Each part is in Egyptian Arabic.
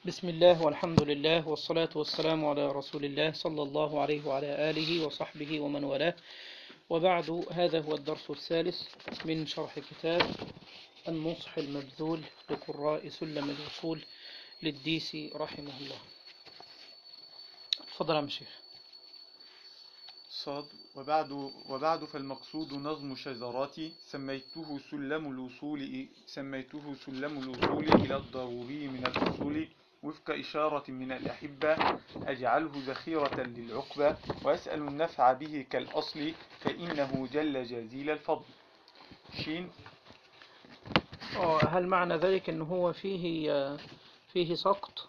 بسم الله والحمد لله والصلاة والسلام على رسول الله صلى الله عليه وعلى آله وصحبه ومن والاه وبعد هذا هو الدرس الثالث من شرح كتاب النصح المبذول لقراء سلم الوصول للديسي رحمه الله تفضل يا عم شيخ صاد وبعد وبعد فالمقصود نظم شذراتي سميته سلم الوصول سميته سلم الوصول إلى الضروري من الأصول وفق إشارة من الأحبة أجعله ذخيرة للعقبة وأسأل النفع به كالأصل فإنه جل جزيل الفضل شين آه، هل معنى ذلك أنه هو فيه آه، فيه سقط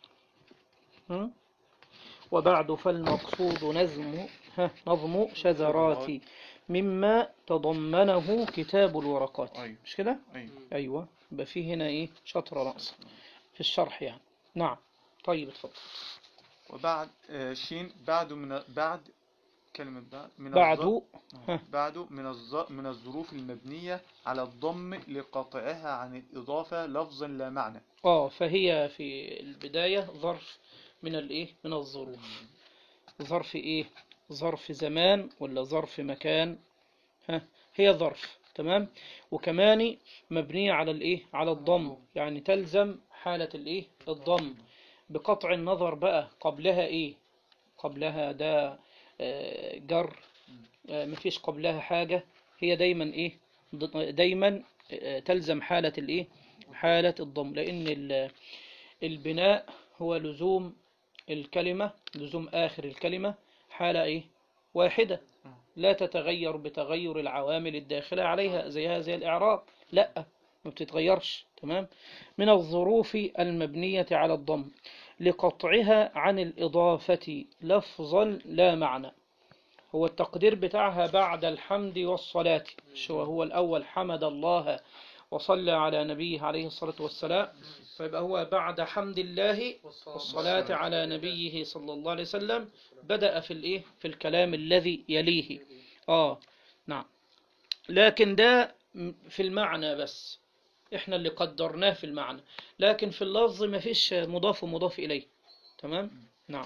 هم؟ وبعد فالمقصود نظم ها، نظم شذرات مما تضمنه كتاب الورقات أيوة. مش كده أيوة. أيوة يبقى فيه هنا إيه شطر نقص في الشرح يعني نعم طيب اتفضل وبعد آه، شين بعد من بعد كلمة بعد من بعد الظ- آه، بعد من الظ- من الظروف المبنية على الضم لقطعها عن الإضافة لفظا لا معنى اه فهي في البداية ظرف من الايه من الظروف ظرف ايه ظرف زمان ولا ظرف مكان ها هي ظرف تمام وكمان مبنية على الايه على الضم يعني تلزم حالة الايه الضم بقطع النظر بقى قبلها ايه قبلها ده آه، جر آه، مفيش قبلها حاجة هي دايما ايه ض- دايما آه، تلزم حالة الايه حالة الضم لأن ال- البناء هو لزوم الكلمة لزوم آخر الكلمة حالة إيه؟ واحدة لا تتغير بتغير العوامل الداخلة عليها زيها زي الإعراب لا ما بتتغيرش تمام من الظروف المبنية على الضم لقطعها عن الإضافة لفظا لا معنى هو التقدير بتاعها بعد الحمد والصلاة شو هو الأول حمد الله وصلى على نبيه عليه الصلاة والسلام فيبقى هو بعد حمد الله والصلاة على نبيه صلى الله عليه وسلم بدأ في الإيه في الكلام الذي يليه آه نعم لكن ده م- في المعنى بس إحنا اللي قدرناه في المعنى لكن في اللفظ ما فيش مضاف ومضاف إليه تمام نعم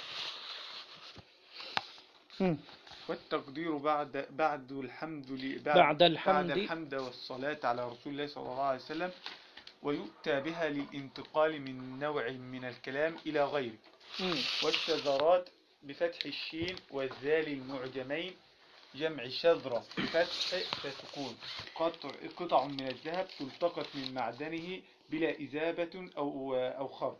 مم. والتقدير بعد بعد الحمد ل- بعد الحمد- بعد الحمد والصلاة على رسول الله صلى الله عليه وسلم ويؤتى بها للانتقال من نوع من الكلام إلى غيره مم. والشذرات بفتح الشين والذال المعجمين جمع شذرة بفتح فسكون قطع قطع من الذهب تلتقط من معدنه بلا إذابة أو أو خرق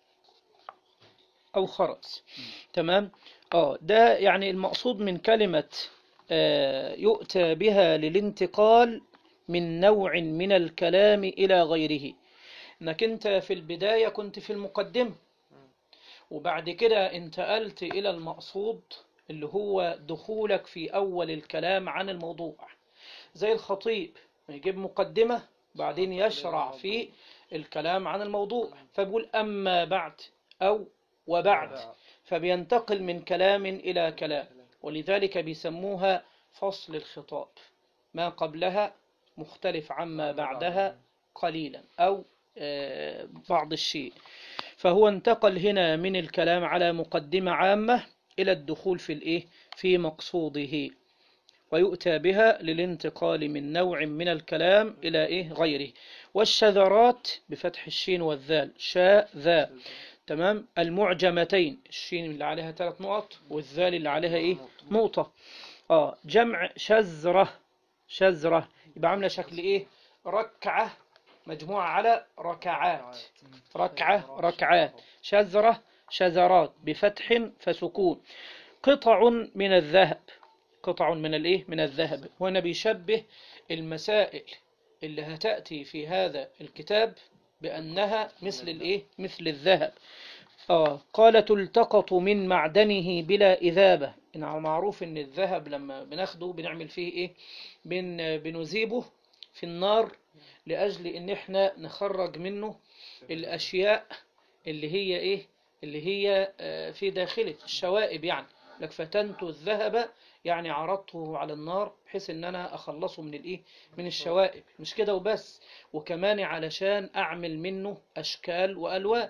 أو خرس تمام اه ده يعني المقصود من كلمة آه، يؤتى بها للانتقال من نوع من الكلام إلى غيره انك انت في البداية كنت في المقدمة وبعد كده انتقلت إلى المقصود اللي هو دخولك في أول الكلام عن الموضوع زي الخطيب يجيب مقدمة بعدين يشرع في الكلام عن الموضوع فبيقول أما بعد أو وبعد فبينتقل من كلام إلى كلام ولذلك بيسموها فصل الخطاب ما قبلها مختلف عما بعدها قليلا أو آه، بعض الشيء فهو انتقل هنا من الكلام على مقدمة عامة إلى الدخول في الإيه في مقصوده ويؤتى بها للانتقال من نوع من الكلام إلى إيه غيره والشذرات بفتح الشين والذال شاء ذا تمام المعجمتين الشين اللي عليها ثلاث نقط والذال اللي عليها إيه نقطة آه جمع شذرة شذرة يبقى عاملة شكل إيه ركعة مجموعة على ركعات ركعة ركعات شذرة شذرات بفتح فسكون قطع من الذهب قطع من الايه من الذهب هنا بيشبه المسائل اللي هتأتي في هذا الكتاب بأنها مثل الايه مثل الذهب آه قال تلتقط من معدنه بلا إذابة إن معروف إن الذهب لما بناخده بنعمل فيه إيه بن بنذيبه في النار لأجل إن إحنا نخرج منه الأشياء اللي هي إيه اللي هي آه، في داخله الشوائب يعني لك فتنت الذهب يعني عرضته على النار بحيث ان انا اخلصه من الايه من الشوائب مش كده وبس وكمان علشان اعمل منه اشكال والوان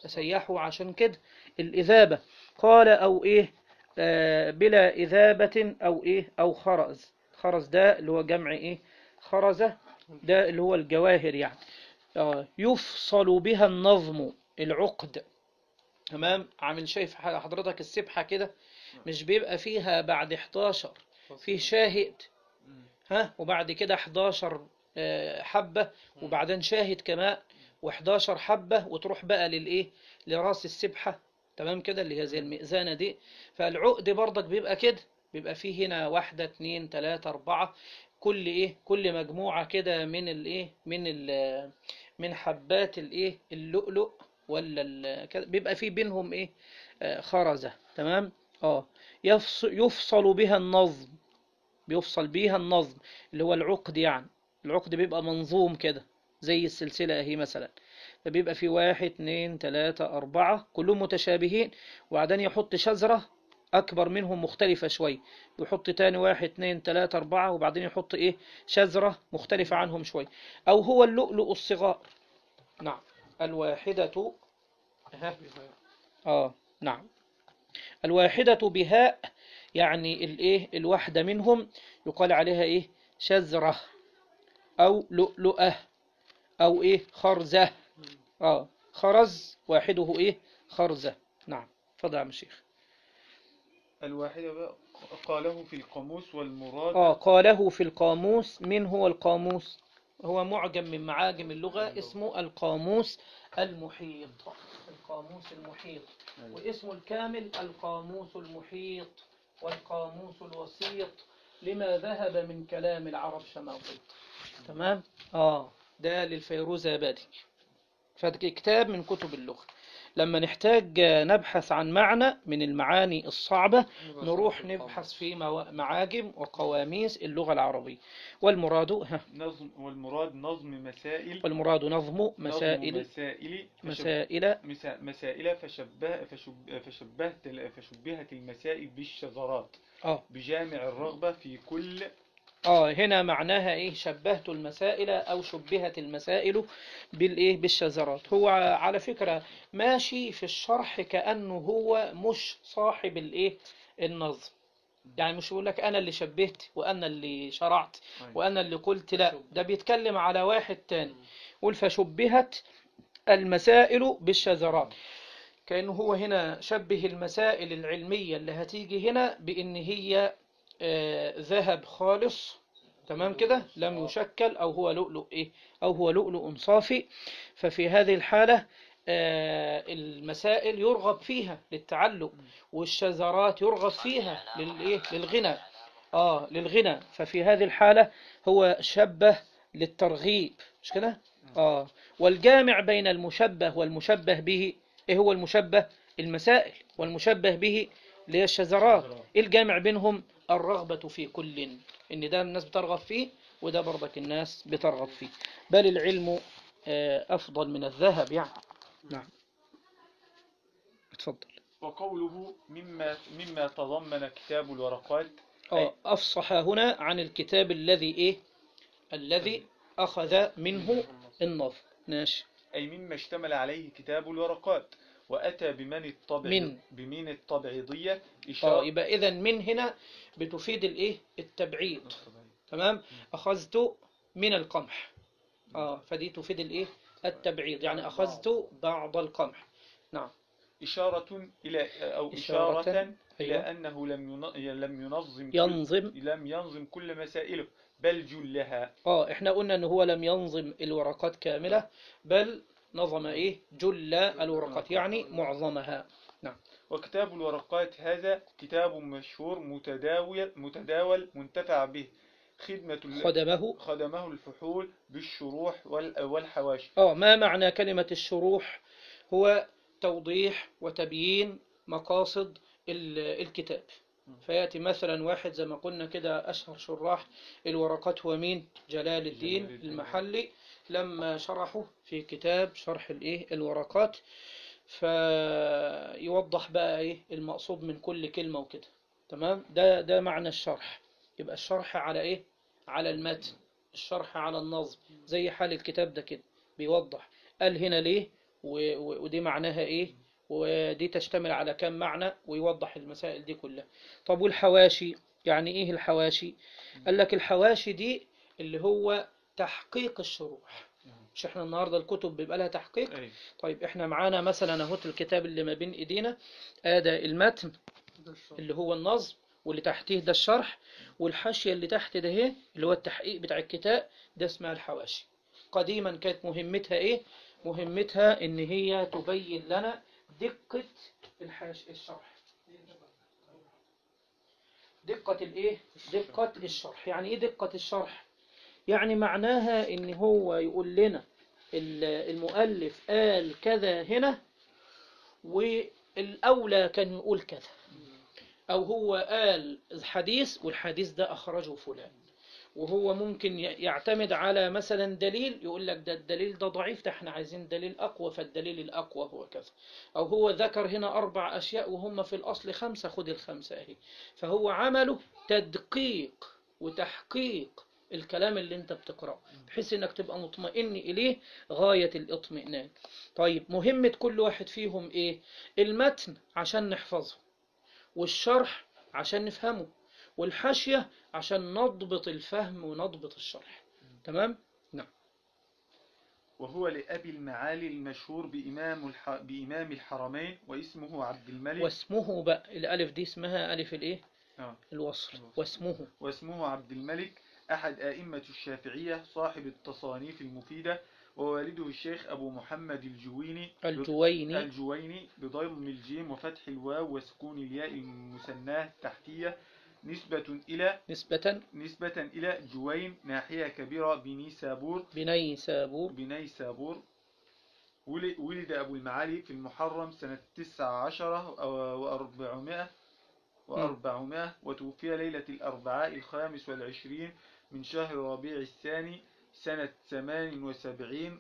تسيحوا عشان كده الإذابة قال أو إيه آه بلا إذابة أو إيه أو خرز خرز ده اللي هو جمع إيه خرزة ده اللي هو الجواهر يعني آه يفصل بها النظم العقد تمام عامل شايف حضرتك السبحة كده مش بيبقى فيها بعد 11 فيه شاهد ها وبعد كده 11 آه، حبة وبعدين شاهد كمان و11 حبة وتروح بقى للإيه لراس السبحة تمام كده اللي هي زي المئذنة دي فالعقد برضك بيبقى كده بيبقى فيه هنا واحدة اتنين تلاتة أربعة كل إيه كل مجموعة كده من الإيه من ال من حبات الإيه اللؤلؤ ولا ال- كده بيبقى فيه بينهم إيه آه، خرزة تمام اه يفص- يفصل بها النظم بيفصل بيها النظم اللي هو العقد يعني العقد بيبقى منظوم كده زي السلسلة اهي مثلا فبيبقى في واحد اتنين تلاتة أربعة كلهم متشابهين وبعدين يحط شجرة أكبر منهم مختلفة شوي ويحط تاني واحد اتنين تلاتة أربعة وبعدين يحط إيه شجرة مختلفة عنهم شوي أو هو اللؤلؤ الصغار نعم الواحدة ها آه نعم الواحدة بهاء يعني الايه الواحدة منهم يقال عليها ايه شزرة او لؤلؤة او ايه خرزة اه خرز واحده ايه خرزة نعم تفضل يا عم الشيخ الواحدة بقى قاله في القاموس والمراد اه قاله في القاموس من هو القاموس هو معجم من معاجم اللغة اسمه القاموس المحيط القاموس المحيط واسمه الكامل القاموس المحيط والقاموس الوسيط لما ذهب من كلام العرب شماطيط تمام اه ده للفيروزابادي فكتاب من كتب اللغة لما نحتاج نبحث عن معنى من المعاني الصعبة نروح نبحث في موا- معاجم وقواميس اللغة العربية والمراد ها نظم والمراد نظم مسائل والمراد نظم نظم مسائل مسائل فشب- مسائل مسا- مسائل فشبه فشب فشبهت ال- فشبهت المسائل بالشذرات اه بجامع الرغبة في كل اه هنا معناها ايه شبهت المسائل او شبهت المسائل بالايه بالشذرات هو على فكرة ماشي في الشرح كأنه هو مش صاحب الايه النظم يعني مش يقول لك انا اللي شبهت وانا اللي شرعت وانا اللي قلت لا ده بيتكلم على واحد تاني يقول فشبهت المسائل بالشذرات كأنه هو هنا شبه المسائل العلمية اللي هتيجي هنا بإن هي آه، ذهب خالص تمام كده لم يشكل أو هو لؤلؤ إيه أو هو لؤلؤ صافي ففي هذه الحالة آه، المسائل يرغب فيها للتعلم والشذرات يرغب فيها للإيه للغنى آه للغنى ففي هذه الحالة هو شبه للترغيب مش كده آه والجامع بين المشبه والمشبه به إيه هو المشبه المسائل والمشبه به اللي هي الشذرات إيه الجامع بينهم الرغبة في كل إن ده الناس بترغب فيه وده برضك الناس بترغب فيه بل العلم آه، أفضل من الذهب يعني نعم اتفضل وقوله مما مما تضمن كتاب الورقات آه، أفصح هنا عن الكتاب الذي إيه الذي أخذ منه النظم ماشي أي مما اشتمل عليه كتاب الورقات وأتى بمن الطبع من. بمن الطبعيضية اه إشارة يبقى إذا من هنا بتفيد الإيه التبعيض تمام أخذت من القمح اه فدي تفيد الإيه التبعيض يعني أخذت بعض القمح نعم إشارة إلى أو إشارة، إشارة, إلى أيوة. أنه لم ين- لم ينظم كل ينظم لم ينظم كل مسائله بل جلها اه احنا قلنا ان هو لم ينظم الورقات كاملة بل نظم ايه جل الورقات يعني معظمها وكتاب الورقات هذا كتاب مشهور متداول متداول منتفع به خدمة ال- خدمه خدمه الفحول بالشروح وال- والحواشي اه ما معنى كلمة الشروح هو توضيح وتبيين مقاصد ال- الكتاب فيأتي مثلا واحد زي ما قلنا كده أشهر شراح الورقات هو مين جلال الدين جلال الدين. المحلي لما شرحه في كتاب شرح الايه الورقات فيوضح بقى ايه المقصود من كل كلمة وكده تمام ده ده معنى الشرح يبقى الشرح على ايه على المتن الشرح على النظم زي حال الكتاب ده كده بيوضح قال هنا ليه و- و- ودي معناها ايه ودي تشتمل على كم معنى ويوضح المسائل دي كلها طب والحواشي يعني ايه الحواشي قال لك الحواشي دي اللي هو تحقيق الشروح مش احنا النهارده الكتب بيبقى لها تحقيق أي طيب احنا معانا مثلا اهو الكتاب اللي ما بين ايدينا ادي المتن اللي هو النظم واللي تحتيه ده الشرح والحاشية اللي تحت ده اهي اللي هو التحقيق بتاع الكتاب ده اسمها الحواشي قديما كانت مهمتها ايه مهمتها ان هي تبين لنا دقة الحاش الشرح دقة الايه دقة الشرح يعني ايه دقة الشرح يعني معناها ان هو يقول لنا ال- المؤلف قال كذا هنا والأولى كان يقول كذا أو هو قال حديث والحديث ده أخرجه فلان وهو ممكن ي- يعتمد على مثلا دليل يقول لك ده الدليل ده ضعيف ده احنا عايزين دليل أقوى فالدليل الأقوى هو كذا أو هو ذكر هنا أربع أشياء وهم في الأصل خمسة خد الخمسة أهي فهو عمله تدقيق وتحقيق الكلام اللي انت بتقرأه بحيث انك تبقى مطمئن إليه غاية الاطمئنان طيب مهمة كل واحد فيهم ايه المتن عشان نحفظه والشرح عشان نفهمه والحاشية عشان نضبط الفهم ونضبط الشرح تمام وهو لأبي المعالي المشهور بإمام, الح... بإمام الحرمين واسمه عبد الملك واسمه بقى الألف دي اسمها ألف الإيه آه. الوصل الوصل. واسمه واسمه عبد الملك أحد آئمة الشافعية صاحب التصانيف المفيدة ووالده الشيخ أبو محمد الجويني الجويني الجويني بضم الجيم وفتح الواو وسكون الياء المثناه التحتية نسبة إلى نسبة نسبة إلى جوين ناحية كبيرة بنيسابور بني سابور بنيسابور ول- ولد أبو المعالي في المحرم سنة تسعة عشر وأربعمائة وأربعمائة وتوفي ليلة الأربعاء الخامس والعشرين من شهر ربيع الثاني سنة ثمان وسبعين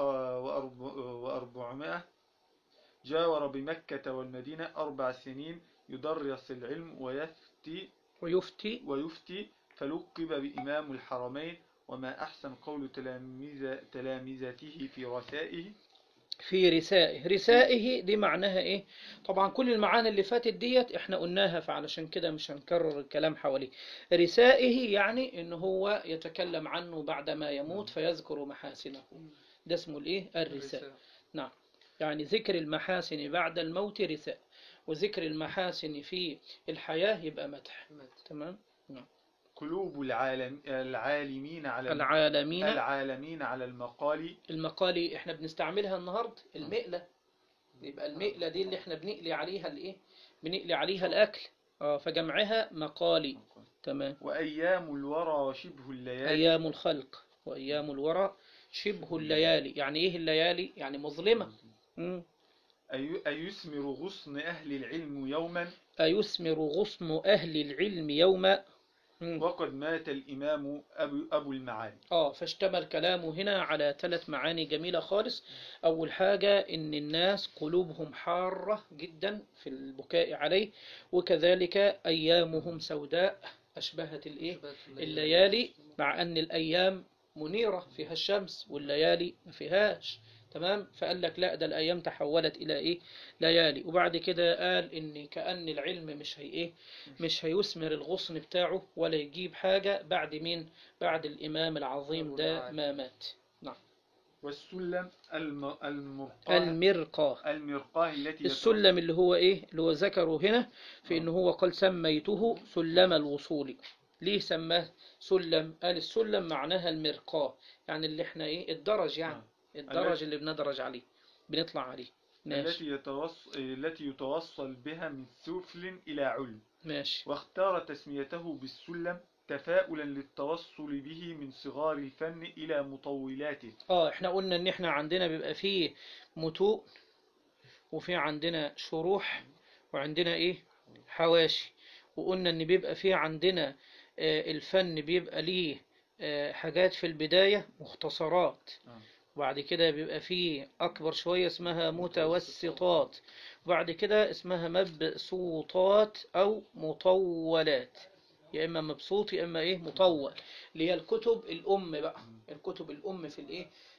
وأربعمائة جاور بمكة والمدينة أربع سنين يدرس العلم ويفتي ويفتي ويفتي فلقب بإمام الحرمين وما أحسن قول تلاميذ تلامذته في رسائه في رسائه رسائه دي معناها ايه طبعا كل المعاني اللي فاتت ديت احنا قلناها فعلشان كده مش هنكرر الكلام حواليه رسائه يعني ان هو يتكلم عنه بعدما يموت فيذكر محاسنه ده اسمه الايه الرساء نعم يعني ذكر المحاسن بعد الموت رثاء وذكر المحاسن في الحياة يبقى مدح تمام قلوب العالم العالمين على الم- العالمين العالمين على المقال المقالي احنا بنستعملها النهاردة المقلة يبقى المقلة دي اللي احنا بنقلي عليها الايه بنقلي عليها الاكل اه فجمعها مقالي تمام وأيام الورى وشبه الليالي ايام الخلق وايام الورى شبه الليالي يعني ايه الليالي يعني مظلمة مم. أي- أيثمر غصن أهل العلم يوما أيثمر غصن أهل العلم يوما مم. وقد مات الإمام أبو, أبو المعالي آه فاشتمل كلامه هنا على ثلاث معاني جميلة خالص أول حاجة إن الناس قلوبهم حارة جدا في البكاء عليه وكذلك أيامهم سوداء أشبهت الإيه الليالي مع أن الأيام منيرة فيها الشمس والليالي ما فيهاش تمام فقال لك لا ده الأيام تحولت إلى إيه ليالي وبعد كده قال إن كأن العلم مش هي إيه مش هيثمر الغصن بتاعه ولا يجيب حاجة بعد مين بعد الإمام العظيم ده ما مات والسلم الم... المرقاه المرقى المرقاه التي السلم اللي هو إيه اللي هو ذكره هنا في إن هو قال سميته سلم الوصول ليه سماه سلم قال السلم معناها المرقاه يعني اللي احنا ايه الدرج يعني الدرج اللي بندرج عليه بنطلع عليه ماشي التي يتوص... التي يتوصل بها من سفل إلى علم ماشي واختار تسميته بالسلم تفاؤلا للتوصل به من صغار الفن إلى مطولاته اه احنا قلنا ان احنا عندنا بيبقى فيه متون وفي عندنا شروح وعندنا ايه حواشي وقلنا ان بيبقى فيه عندنا آه، الفن بيبقى ليه آه، حاجات في البداية مختصرات آه. وبعد كده بيبقى فيه أكبر شوية اسمها متوسطات وبعد كده اسمها مبسوطات أو مطولات يا إما مبسوط يا إما إيه مطول اللي هي الكتب الأم بقى الكتب الأم في الإيه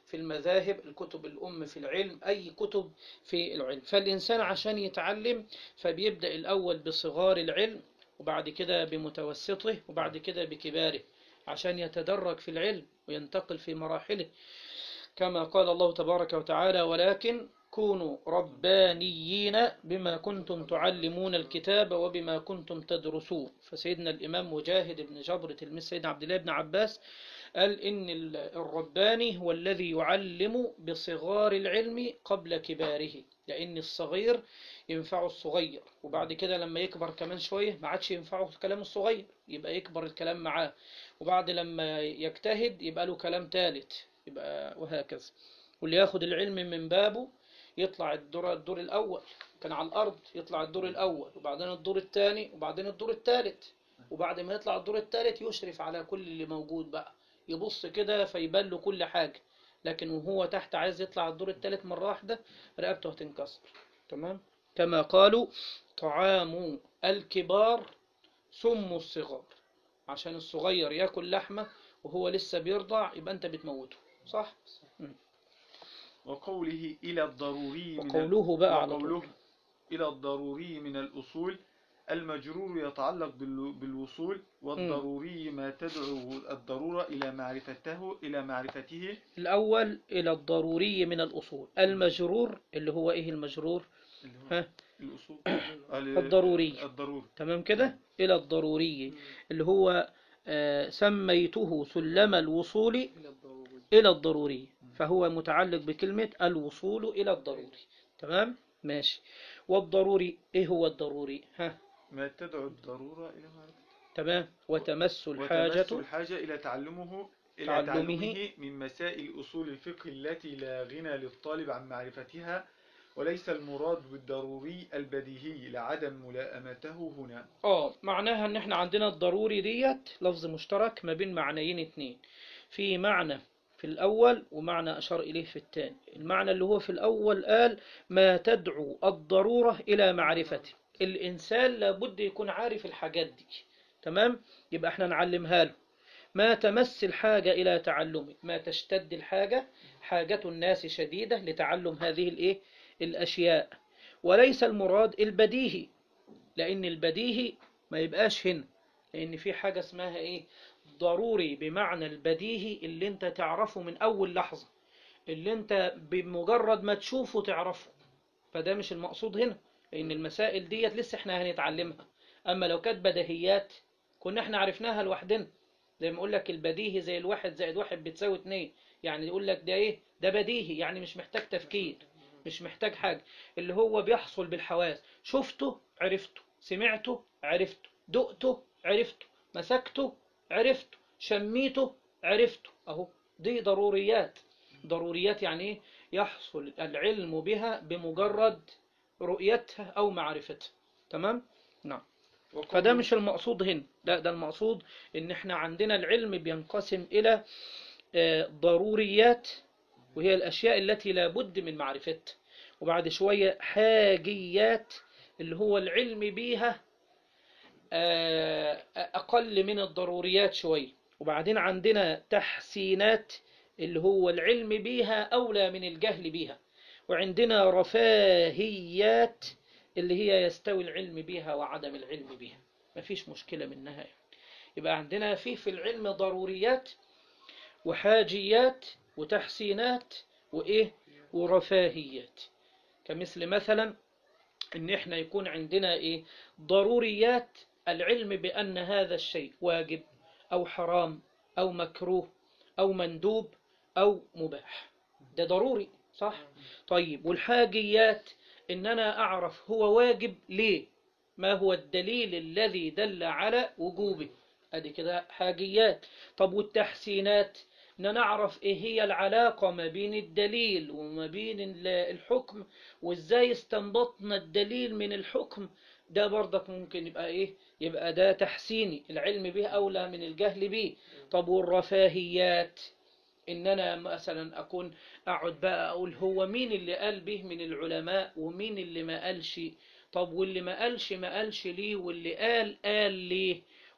في المذاهب الكتب الأم في العلم أي كتب في العلم فالإنسان عشان يتعلم فبيبدأ الأول بصغار العلم وبعد كده بمتوسطه وبعد كده بكباره عشان يتدرج في العلم وينتقل في مراحله كما قال الله تبارك وتعالى ولكن كونوا ربانيين بما كنتم تعلمون الكتاب وبما كنتم تدرسون فسيدنا الإمام مجاهد بن جبر تلميذ سيدنا عبد الله بن عباس قال إن ال- الرباني هو الذي يعلم بصغار العلم قبل كباره لأن الصغير ينفعه الصغير وبعد كده لما يكبر كمان شوية ما عادش ينفعه الكلام الصغير يبقى يكبر الكلام معاه وبعد لما يجتهد يبقى له كلام ثالث يبقى وهكذا واللي ياخد العلم من بابه يطلع الدور الدور الأول كان على الأرض يطلع الدور الأول وبعدين الدور الثاني وبعدين الدور الثالث وبعد ما يطلع الدور الثالث يشرف على كل اللي موجود بقى يبص كده فيبان له كل حاجة لكن وهو تحت عايز يطلع الدور الثالث مرة واحدة رقبته هتنكسر تمام كما قالوا طعام الكبار سم الصغار عشان الصغير ياكل لحمة وهو لسه بيرضع يبقى انت بتموته صح وقوله إلى الضروري من وقوله بقى على وقوله طول إلى الضروري من الأصول المجرور يتعلق بال- بالوصول والضروري ما تدعو الضرورة إلى معرفته إلى معرفته الأول إلى الضروري من الأصول المجرور اللي هو إيه المجرور اللي هو ها الأصول الضروري. الضروري تمام كده إلى الضروري اللي هو آه، سميته سلم الوصول إلى الضروري إلى الضروري فهو متعلق بكلمة الوصول إلى الضروري تمام ماشي والضروري إيه هو الضروري ها ما تدعو الضرورة إلى معرفته تمام وتمس وتمس الحاجة الحاجة إلى تعلمه إلى تعلمه تعلمه من مسائل أصول الفقه التي لا غنى للطالب عن معرفتها وليس المراد بالضروري البديهي لعدم ملائمته هنا اه معناها ان احنا عندنا الضروري ديت لفظ مشترك ما بين معنيين اتنين في معنى في الأول ومعنى أشار إليه في الثاني المعنى اللي هو في الأول قال ما تدعو الضرورة إلى معرفته الإنسان لابد يكون عارف الحاجات دي تمام يبقى احنا نعلمها له ما تمس الحاجة إلى تعلمه ما تشتد الحاجة حاجة الناس شديدة لتعلم هذه الإيه الأشياء وليس المراد البديهي لأن البديهي ما يبقاش هنا لأن في حاجة اسمها إيه ضروري بمعنى البديهي اللي انت تعرفه من أول لحظة اللي انت بمجرد ما تشوفه تعرفه فده مش المقصود هنا لأن المسائل ديت لسه احنا هنتعلمها أما لو كانت بديهيات كنا احنا عرفناها لوحدنا زي ما اقول لك البديهي زي الواحد زائد واحد بتساوي اتنين يعني يقول لك ده ايه ده بديهي يعني مش محتاج تفكير مش محتاج حاجة اللي هو بيحصل بالحواس شفته عرفته سمعته عرفته دقته عرفته مسكته عرفته شميته عرفته اهو دي ضروريات ضروريات يعني ايه يحصل العلم بها بمجرد رؤيتها او معرفتها تمام نعم فده مش المقصود هنا لا ده المقصود ان احنا عندنا العلم بينقسم الى آه، ضروريات وهي الاشياء التي لا بد من معرفتها وبعد شوية حاجيات اللي هو العلم بيها آه، اقل من الضروريات شوية وبعدين عندنا تحسينات اللي هو العلم بيها اولى من الجهل بيها وعندنا رفاهيات اللي هي يستوي العلم بيها وعدم العلم بيها مفيش مشكلة منها يعني. يبقى عندنا في في العلم ضروريات وحاجيات وتحسينات وإيه ورفاهيات كمثل مثلا إن إحنا يكون عندنا إيه ضروريات العلم بأن هذا الشيء واجب أو حرام أو مكروه أو مندوب أو مباح ده ضروري صح طيب والحاجيات إن أنا أعرف هو واجب ليه ما هو الدليل الذي دل على وجوبه أدي كده حاجيات طب والتحسينات إن أنا أعرف إيه هي العلاقة ما بين الدليل وما بين ال- الحكم وإزاي استنبطنا الدليل من الحكم ده برضك ممكن يبقى إيه يبقى ده تحسيني العلم به أولى من الجهل به طب والرفاهيات إن أنا مثلا أكون أقعد بقى أقول هو مين اللي قال به من العلماء ومين اللي ما قالش طب واللي ما قالش ما قالش ليه واللي قال قال ليه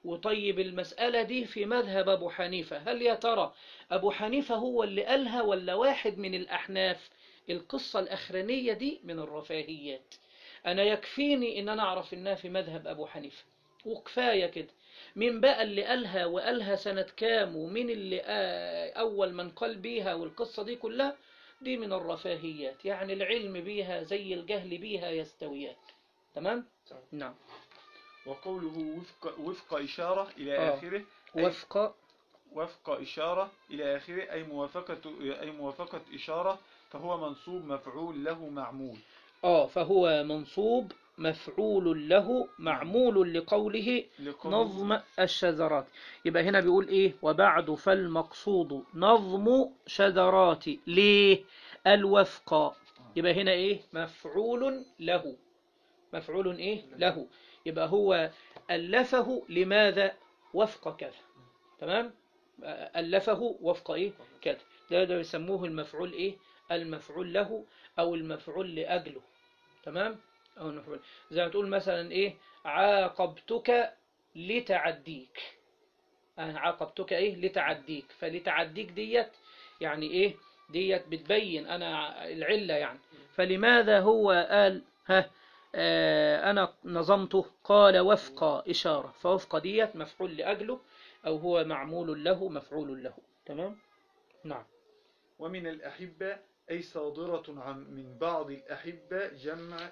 وطيب المسألة دي في مذهب أبو حنيفة هل يا ترى أبو حنيفة هو اللي قالها ولا واحد من الأحناف القصة الأخرانية دي من الرفاهيات أنا يكفيني إن أنا أعرف إنها في مذهب أبو حنيفة وكفاية كده مين بقى اللي قالها وقالها سنة كام ومين اللي آه أول من قال بيها والقصة دي كلها دي من الرفاهيات يعني العلم بيها زي الجهل بيها يستويان تمام؟ تمام. نعم وقوله وفق, وفق إشارة إلى آه. آخره أي- وفق وفق إشارة إلى آخره أي موافقة أي موافقة إشارة فهو منصوب مفعول له معمول آه فهو منصوب مفعول له معمول لقوله لقول نظم الشذرات يبقى هنا بيقول ايه وبعد فالمقصود نظم شذرات ليه الوفق يبقى هنا ايه مفعول له مفعول ايه له يبقى هو ألفه لماذا وفق كذا تمام ألفه وفق ايه كذا ده ده يسموه المفعول ايه المفعول له او المفعول لأجله تمام او المفعول زي ما تقول مثلا ايه عاقبتك لتعديك أنا عاقبتك إيه لتعديك فلتعديك ديت يعني إيه ديت بتبين أنا العلة يعني فلماذا هو قال ها آه أنا نظمته قال وفق إشارة فوفق ديت مفعول لأجله أو هو معمول له مفعول له تمام نعم ومن الأحبة أي صادرة عن من بعض الأحبة جمع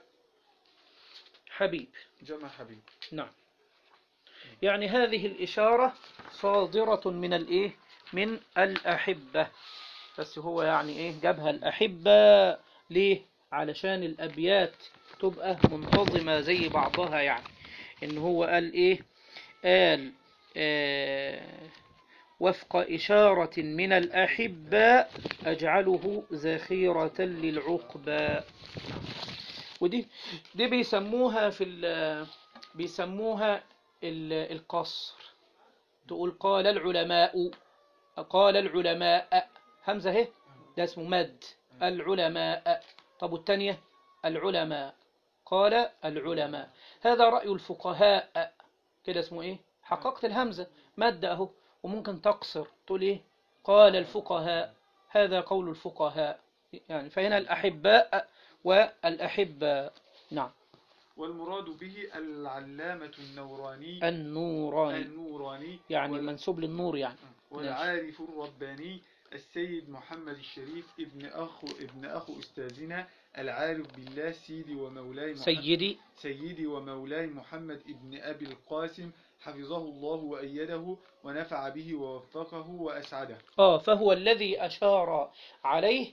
حبيب جمع حبيب نعم يعني هذه الإشارة صادرة من الإيه من الأحبة بس هو يعني إيه جابها الأحبة ليه علشان الأبيات تبقى منتظمة زي بعضها يعني إن هو قال إيه قال آه وفق إشارة من الأحبة أجعله ذخيرة للعقبى ودي دي بيسموها في ال- بيسموها ال- القصر تقول قال العلماء قال العلماء همزة اهي ده اسمه مد العلماء طب والتانية العلماء قال العلماء هذا رأي الفقهاء كده اسمه ايه حققت الهمزة مد اهو وممكن تقصر تقول ايه قال الفقهاء هذا قول الفقهاء يعني فهنا الأحباء والأحبة نعم والمراد به العلامة النوراني النوراني النوراني يعني وال- منسوب للنور يعني والعارف الرباني السيد محمد الشريف ابن أخو ابن أخو أستاذنا العارف بالله سيدي ومولاي محمد سيدي سيدي ومولاي محمد ابن أبي القاسم حفظه الله وأيده ونفع به ووفقه وأسعده اه فهو الذي أشار عليه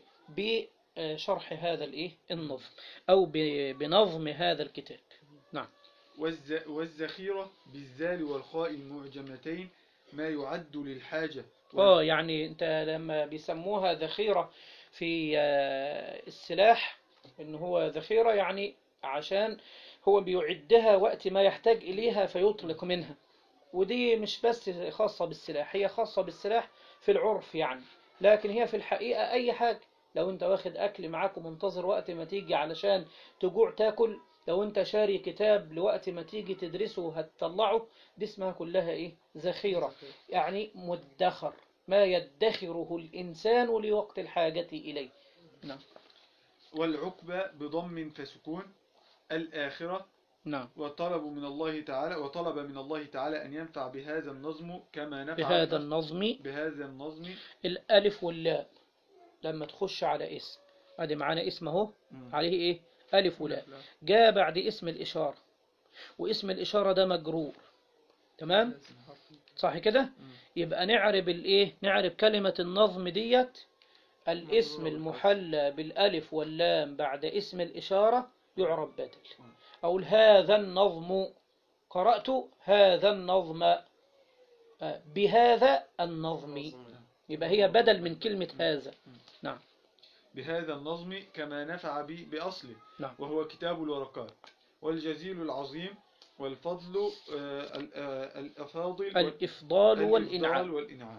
بشرح هذا الايه النظم أو ب- بنظم هذا الكتاب نعم والز والذخيرة بالزال والخاء المعجمتين ما يعد للحاجة اه يعني انت لما بيسموها ذخيرة في آه، السلاح ان هو ذخيرة يعني عشان هو بيعدها وقت ما يحتاج إليها فيطلق منها ودي مش بس خاصة بالسلاح هي خاصة بالسلاح في العرف يعني لكن هي في الحقيقة أي حاجة لو أنت واخد أكل معاك ومنتظر وقت ما تيجي علشان تجوع تاكل لو أنت شاري كتاب لوقت ما تيجي تدرسه هتطلعه دي اسمها كلها إيه ذخيرة يعني مدخر ما يدخره الإنسان لوقت الحاجة إليه نعم والعقبة بضم فسكون الآخرة نعم وطلب من الله تعالى وطلب من الله تعالى أن ينفع بهذا النظم كما نفع بهذا النظم بهذا النظم الألف واللام لما تخش على اسم ادي معانا اسم اهو مم. عليه ايه ألف ولام جاء بعد اسم الإشارة واسم الإشارة ده مجرور تمام صح كده يبقى نعرب الايه نعرب كلمة النظم ديت الاسم المحلى بالألف واللام بعد اسم الإشارة يعرب بدل أقول هذا النظم قرأت هذا النظم آه، بهذا النظم يبقى هي بدل من كلمة هذا نعم بهذا النظم كما نفع به بأصله نعم. وهو كتاب الورقات والجزيل العظيم والفضل آه، ال- آه، الأفاضل وال- الإفضال الإفضال والإنعام والإنعام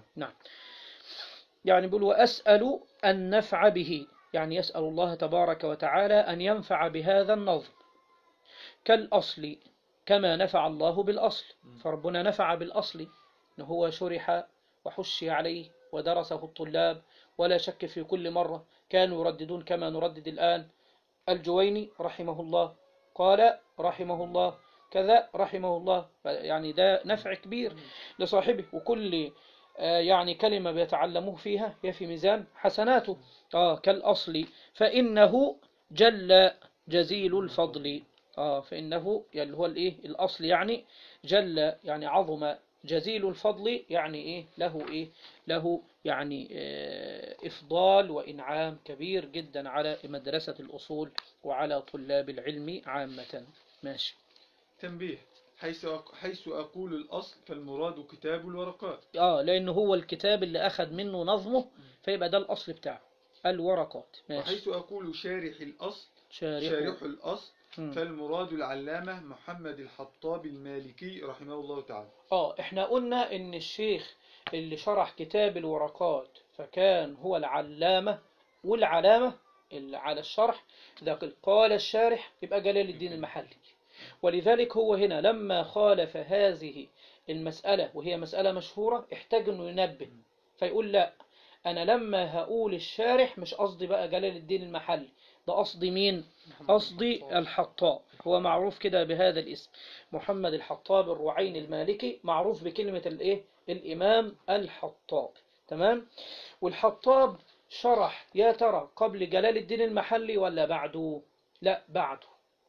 يعني بيقول وأسأل النفع به يعني يسأل الله تبارك وتعالى أن ينفع بهذا النظم كالأصل كما نفع الله بالأصل فربنا نفع بالأصل إن هو شرح وحشي عليه ودرسه الطلاب ولا شك في كل مرة كانوا يرددون كما نردد الآن الجويني رحمه الله قال رحمه الله كذا رحمه الله يعني ده نفع كبير لصاحبه وكل آه، يعني كلمة بيتعلموه فيها هي في ميزان حسناته آه كالأصل فإنه جل جزيل الفضل آه فإنه اللي هو الإيه الأصل يعني جل يعني عظم جزيل الفضل يعني إيه له إيه له يعني آه إفضال وإنعام كبير جدا على مدرسة الأصول وعلى طلاب العلم عامة ماشي تنبيه حيث أق- حيث أقول الأصل فالمراد كتاب الورقات آه لأنه هو الكتاب اللي أخذ منه نظمه فيبقى ده الأصل بتاعه الورقات ماشي وحيث أقول شارح الأصل شارح شارح الأصل مم. فالمراد العلامة محمد الحطاب المالكي رحمه الله تعالى اه احنا قلنا ان الشيخ اللي شرح كتاب الورقات فكان هو العلامة والعلامة اللي على الشرح إذا قال الشارح يبقى جلال الدين المحلي ولذلك هو هنا لما خالف هذه المسألة وهي مسألة مشهورة احتاج انه ينبه فيقول لا انا لما هقول الشارح مش قصدي بقى جلال الدين المحلي ده قصدي مين قصدي الحطاب هو معروف كده بهذا الاسم محمد الحطاب الرعين المالكي معروف بكلمة الايه الامام الحطاب تمام والحطاب شرح يا ترى قبل جلال الدين المحلي ولا بعده لا بعده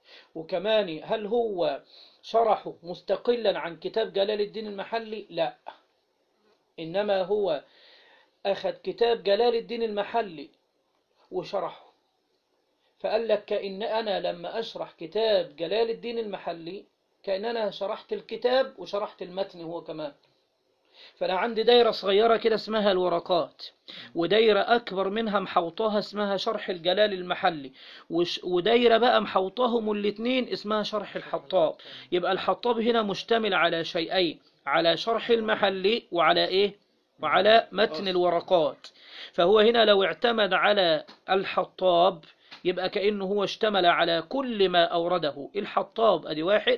وكمان هل هو شرحه مستقلا عن كتاب جلال الدين المحلي لا إنما هو أخذ كتاب جلال الدين المحلي وشرحه فقال لك كأن أنا لما أشرح كتاب جلال الدين المحلي كأن أنا شرحت الكتاب وشرحت المتن هو كمان فأنا عندي دايرة صغيرة كده اسمها الورقات ودايرة أكبر منها محوطاها اسمها شرح الجلال المحلي وش- ودايرة بقى محوطاهم الاتنين اسمها شرح الحطاب يبقى الحطاب هنا مشتمل على شيئين على شرح المحلي وعلى إيه وعلى متن الورقات فهو هنا لو اعتمد على الحطاب يبقى كأنه هو اشتمل على كل ما أورده الحطاب أدي واحد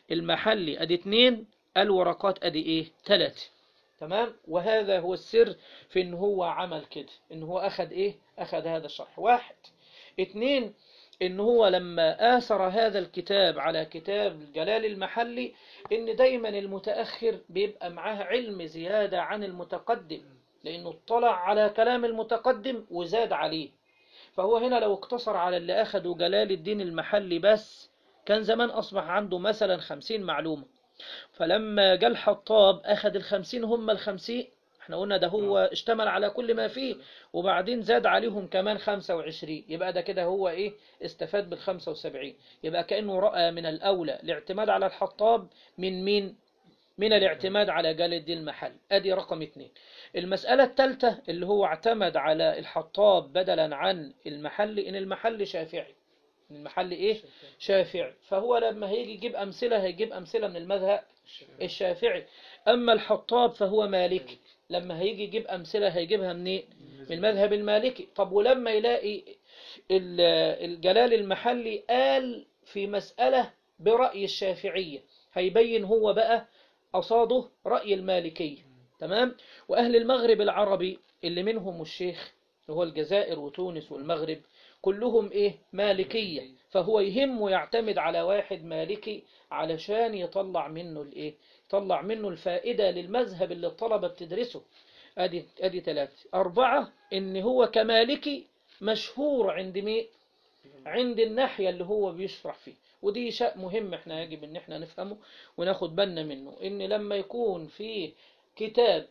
المحلي أدي اتنين الورقات أدي إيه تلاتة تمام وهذا هو السر في ان هو عمل كده ان هو اخذ ايه اخذ هذا الشرح واحد اتنين ان هو لما آثر هذا الكتاب على كتاب جلال المحلي ان دايما المتأخر بيبقى معاه علم زيادة عن المتقدم لانه اطلع على كلام المتقدم وزاد عليه فهو هنا لو اقتصر على اللي أخده جلال الدين المحلي بس كان زمان أصبح عنده مثلا خمسين معلومة فلما جاء الحطاب أخذ الخمسين هم الخمسين احنا قلنا ده هو اشتمل على كل ما فيه وبعدين زاد عليهم كمان خمسة وعشرين يبقى ده كده هو ايه استفاد بالخمسة وسبعين يبقى كأنه رأى من الأولى الاعتماد على الحطاب من مين من الاعتماد على جلال الدين المحل ادي رقم اتنين المسألة الثالثة اللي هو اعتمد على الحطاب بدلا عن المحل ان المحل شافعي إن المحل ايه شافعي فهو لما هيجي يجيب امثلة هيجيب امثلة من المذهب الشافعي اما الحطاب فهو مالكي لما هيجي يجيب امثلة هيجيبها منين من المذهب المالكي طب ولما يلاقي ال- الجلال المحلي قال في مسألة برأي الشافعية هيبين هو بقى أصاده رأي المالكية تمام وأهل المغرب العربي اللي منهم الشيخ اللي هو الجزائر وتونس والمغرب كلهم إيه مالكية فهو يهم ويعتمد على واحد مالكي علشان يطلع منه الإيه يطلع منه الفائدة للمذهب اللي الطلبة بتدرسه أدي أدي ثلاثة أربعة إن هو كمالكي مشهور عند مين عند الناحية اللي هو بيشرح فيه ودي شيء مهم احنا يجب ان احنا نفهمه وناخد بالنا منه ان لما يكون في كتاب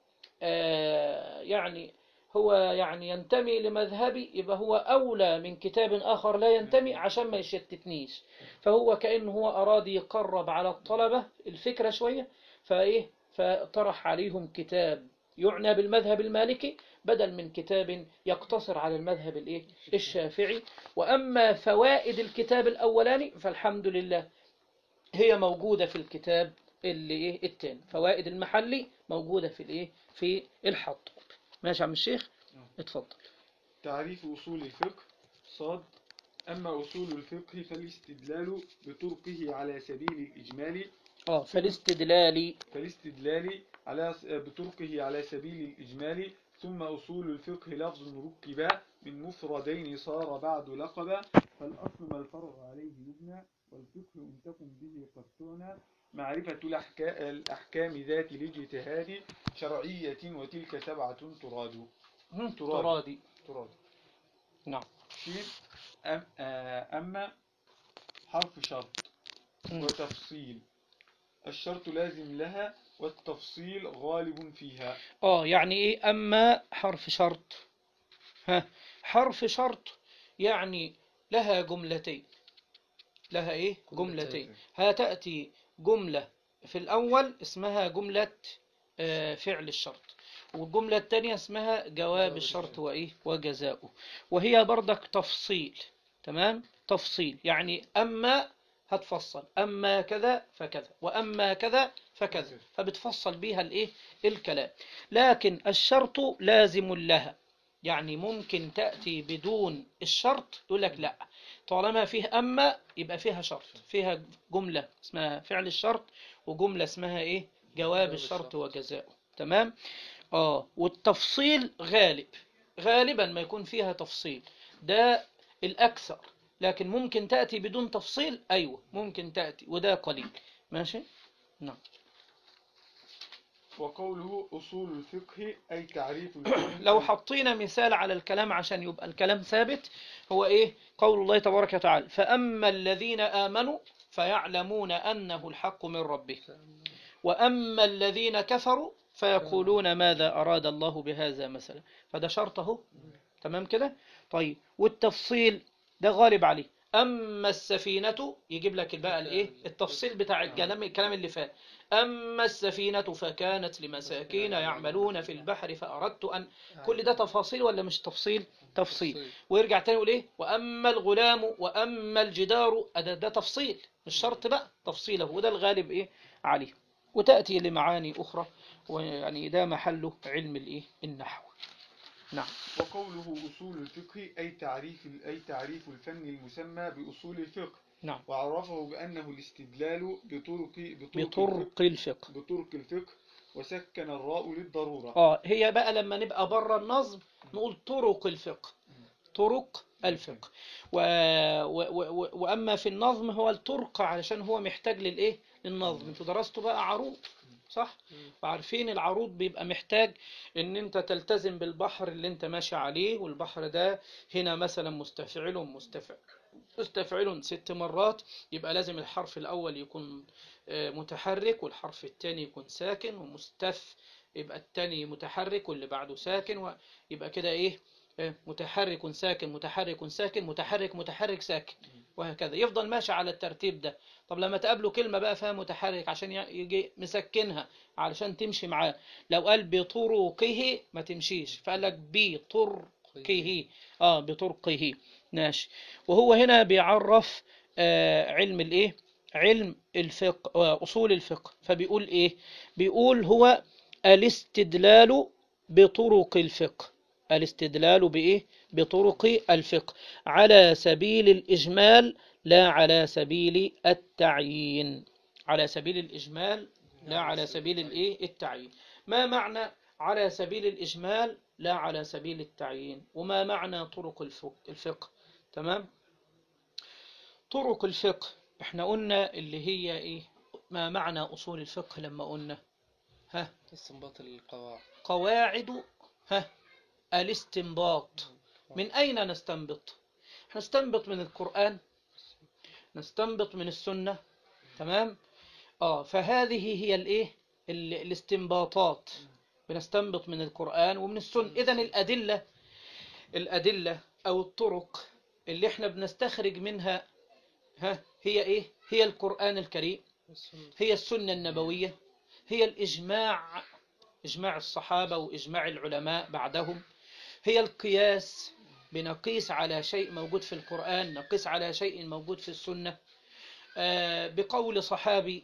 آه يعني هو يعني ينتمي لمذهبي يبقى هو أولى من كتاب آخر لا ينتمي عشان ما يشتتنيش فهو كأنه هو أراد يقرب على الطلبة الفكرة شوية فإيه فطرح عليهم كتاب يعنى بالمذهب المالكي بدل من كتاب يقتصر على المذهب الإيه الشافعي وأما فوائد الكتاب الأولاني فالحمد لله هي موجودة في الكتاب اللي إيه التاني فوائد المحلي موجودة في الإيه في الحطب ماشي يا عم الشيخ اتفضل تعريف أصول الفقه صاد أما أصول الفقه فالاستدلال بطرقه على سبيل الإجمال اه فالاستدلال فالاستدلال على بطرقه على سبيل الإجمال ثم أصول الفقه لفظ ركب من مفردين صار بعد لقبا فالأصل ما الفرع عليه يبنى والفقه إن تكن به قد تعنى معرفة الأحكا- الأحكام ذات الاجتهاد شرعية وتلك سبعة تراد هم، تراد. ترادي تراد نعم شين أم آه، أما حرف شرط مم. وتفصيل الشرط لازم لها والتفصيل غالب فيها اه يعني ايه اما حرف شرط ها حرف شرط يعني لها جملتين لها ايه جملتين هتأتي جملة في الأول اسمها جملة آه، فعل الشرط والجملة الثانية اسمها جواب الشرط وإيه وجزاؤه وهي بردك تفصيل تمام تفصيل يعني أما هتفصل أما كذا فكذا وأما كذا فكذا فبتفصل بيها الإيه الكلام لكن الشرط لازم لها يعني ممكن تأتي بدون الشرط يقول لك لا طالما فيه أما يبقى فيها شرط فيها جملة اسمها فعل الشرط وجملة اسمها إيه جواب الشرط وجزاؤه تمام آه والتفصيل غالب غالبا ما يكون فيها تفصيل ده الأكثر لكن ممكن تأتي بدون تفصيل أيوة ممكن تأتي وده قليل ماشي نعم وقوله أصول الفقه أي تعريف الفقه لو حطينا مثال على الكلام عشان يبقى الكلام ثابت هو ايه قول الله تبارك وتعالى فأما الذين آمنوا فيعلمون أنه الحق من ربه وأما الذين كفروا فيقولون ماذا أراد الله بهذا مثلا فده شرط اهو تمام كده طيب والتفصيل ده غالب عليه أما السفينة يجيب لك بقى الايه التفصيل بتاع الكلام الكلام اللي فات أما السفينة فكانت لمساكين يعملون في البحر فأردت أن كل ده تفاصيل ولا مش تفصيل تفصيل ويرجع تاني يقول ايه واما الغلام واما الجدار ده, ده تفصيل مش شرط بقى تفصيله وده الغالب ايه عليه وتاتي لمعاني اخرى ويعني ده محله علم الايه النحو نعم وقوله أصول الفقه أي تعريف أي تعريف الفن المسمى بأصول الفقه نعم وعرفه بأنه الاستدلال بطرق بطرق بطرق الفقه الفقه, بطرق الفقه وسكن الراء للضرورة اه هي بقى لما نبقى بره النظم نقول طرق الفقه طرق الفقه و... و... و... واما في النظم هو الطرق علشان هو محتاج للايه للنظم انتوا درستوا بقى عروض صح وعارفين العروض بيبقى محتاج ان انت تلتزم بالبحر اللي انت ماشي عليه والبحر ده هنا مثلا مستفعل مستفعل مستفعل ست مرات يبقى لازم الحرف الاول يكون آه، متحرك والحرف الثاني يكون ساكن ومستف يبقى الثاني متحرك واللي بعده ساكن ويبقى كده ايه آه، متحرك ساكن متحرك ساكن متحرك متحرك ساكن وهكذا يفضل ماشي على الترتيب ده طب لما تقابله كلمة بقى فيها متحرك عشان ي- يجي مسكنها علشان تمشي معاه لو قال بطرقه ما تمشيش فقال لك بطرقه اه بطرقه ماشي وهو هنا بيعرف آه علم الايه علم الفقه آه اصول الفقه فبيقول ايه بيقول هو الاستدلال بطرق الفقه الاستدلال بايه بطرق الفقه على سبيل الاجمال لا على سبيل التعيين على سبيل الإجمال لا على سبيل الإيه التعيين ما معنى على سبيل الإجمال لا على سبيل التعيين وما معنى طرق الفقه, الفقه تمام طرق الفقه احنا قلنا اللي هي ايه ما معنى أصول الفقه لما قلنا ها استنباط القواعد قواعد ها الاستنباط من أين نستنبط نستنبط من القرآن نستنبط من السنة تمام اه فهذه هي الايه ال- الاستنباطات بنستنبط من القرآن ومن السنة اذا الأدلة الأدلة أو الطرق اللي احنا بنستخرج منها ها هي ايه هي القرآن الكريم والسنة. هي السنة النبوية هي الإجماع إجماع الصحابة وإجماع العلماء بعدهم هي القياس بنقيس على شيء موجود في القرآن نقيس على شيء موجود في السنة آه، بقول صحابي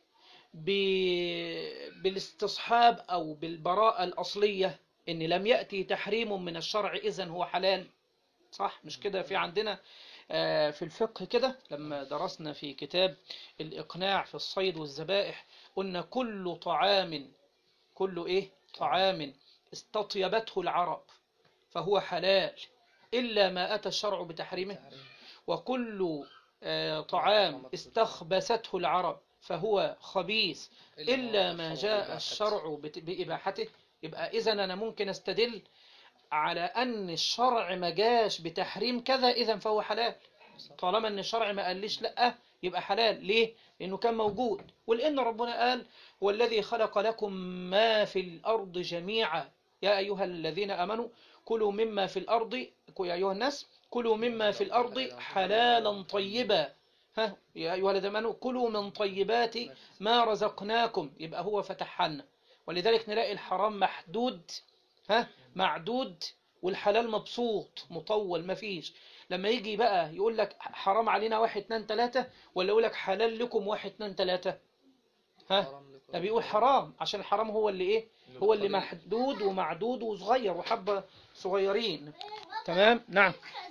ب- بالاستصحاب أو بالبراءة الأصلية إن لم يأتي تحريم من الشرع إذن هو حلال صح مش كده في عندنا آه، في الفقه كده لما درسنا في كتاب الإقناع في الصيد والذبائح قلنا كل طعام كل إيه طعام استطيبته العرب فهو حلال إلا ما أتى الشرع بتحريمه وكل آه، طعام استخبثته العرب فهو خبيث إلا ما جاء الشرع بت- بإباحته يبقى إذا أنا ممكن أستدل على أن الشرع ما جاش بتحريم كذا إذا فهو حلال طالما أن الشرع ما قاليش لأ يبقى حلال ليه؟ لأنه كان موجود ولأن ربنا قال والذي خلق لكم ما في الأرض جميعا يا أيها الذين آمنوا كلوا مما في الأرض يا أيها الناس كلوا مما في الأرض حلالا طيبا ها يا أيها الذين آمنوا كلوا من طيبات ما رزقناكم يبقى هو فتح لنا ولذلك نلاقي الحرام محدود ها معدود والحلال مبسوط مطول مفيش لما يجي بقى يقول لك حرام علينا واحد اتنين تلاتة ولا يقول لك حلال لكم واحد اتنين تلاتة ها ده بيقول حرام عشان الحرام هو اللي ايه هو اللي محدود ومعدود وصغير وحبة صغيرين تمام نعم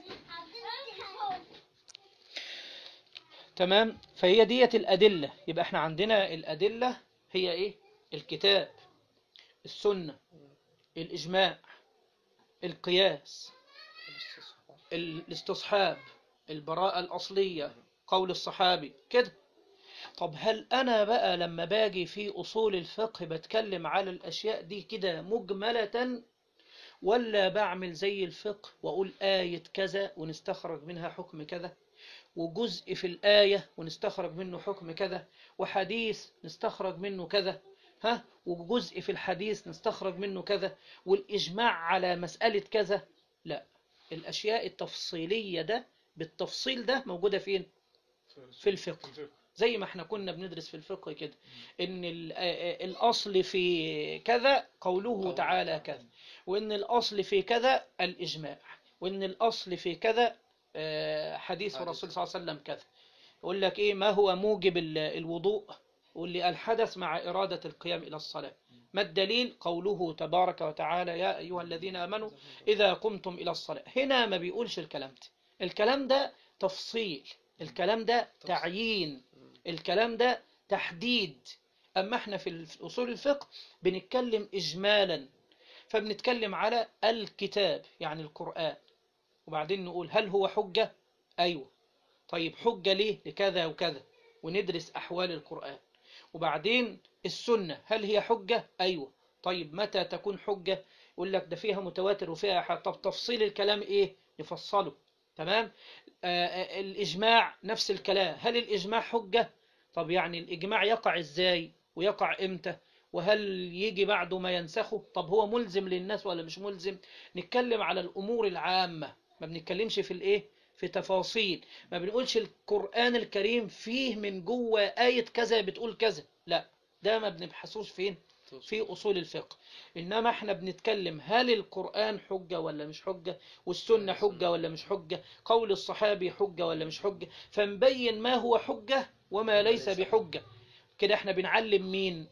تمام فهي ديت الأدلة يبقى احنا عندنا الأدلة هي ايه الكتاب السنة الإجماع القياس الاستصحاب البراءة الأصلية قول الصحابي كده طب هل أنا بقى لما باجي في أصول الفقه بتكلم على الأشياء دي كده مجملة ولا بعمل زي الفقه وأقول آية كذا ونستخرج منها حكم كذا وجزء في الآية ونستخرج منه حكم كذا وحديث نستخرج منه كذا ها وجزء في الحديث نستخرج منه كذا والإجماع على مسألة كذا لا الأشياء التفصيلية ده بالتفصيل ده موجودة فين في الفقه زي ما احنا كنا بندرس في الفقه كده ان ال- آه، الأصل في كذا قوله تعالى كذا وان الأصل في كذا الإجماع وان الأصل في كذا آه، حديث الرسول صلى الله عليه وسلم كذا يقول لك ايه ما هو موجب ال- الوضوء يقول لي الحدث مع إرادة القيام إلى الصلاة ما الدليل قوله تبارك وتعالى يا أيها الذين آمنوا إذا قمتم إلى الصلاة هنا ما بيقولش الكلام ده الكلام ده تفصيل الكلام ده تعيين الكلام ده تحديد أما احنا في الف- أصول الفقه بنتكلم إجمالا فبنتكلم على الكتاب يعني القرآن وبعدين نقول هل هو حجة أيوة طيب حجة ليه لكذا وكذا وندرس أحوال القرآن وبعدين السنة هل هي حجة أيوة طيب متى تكون حجة يقول لك ده فيها متواتر وفيها أحد طب تفصيل الكلام إيه نفصله تمام آه آه، الإجماع نفس الكلام هل الإجماع حجة طب يعني الإجماع يقع إزاي ويقع إمتى وهل يجي بعده ما ينسخه طب هو ملزم للناس ولا مش ملزم نتكلم على الأمور العامة ما بنتكلمش في الإيه في تفاصيل ما بنقولش القرآن الكريم فيه من جوه آية كذا بتقول كذا لا ده ما بنبحثوش فين في أصول الفقه إنما احنا بنتكلم هل القرآن حجة ولا مش حجة والسنة حجة ولا مش حجة قول الصحابي حجة ولا مش حجة فنبين ما هو حجة وما ليس بحجة كده احنا بنعلم مين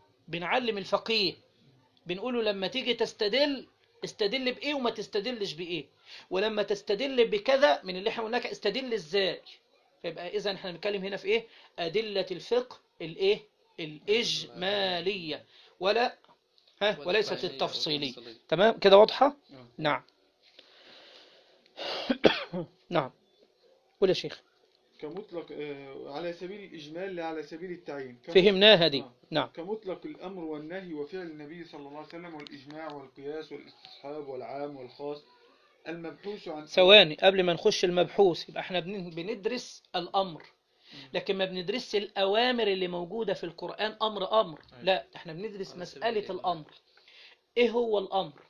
بنعلم الفقيه بنقوله لما تيجي تستدل استدل بإيه وما تستدلش بإيه ولما تستدل بكذا من اللي احنا قلناك استدل ازاي فيبقى اذا احنا بنتكلم هنا في ايه أدلة الفقه الايه الإجمالية ولا ها وليست التفصيلية تمام كده واضحة آه. نعم نعم قول يا شيخ كمطلق آه، على سبيل الإجمال لا على سبيل التعيين كم- فهمناها دي آه. نعم كمطلق الأمر والنهي وفعل النبي صلى الله عليه وسلم والإجماع والقياس والاستصحاب والعام والخاص المبحوث عن ثواني قبل ما نخش المبحوث يبقى احنا بن- بندرس الأمر لكن ما بندرسش الأوامر اللي موجودة في القرآن أمر أمر لا احنا بندرس على سبيل مسألة الإجمال. الأمر إيه هو الأمر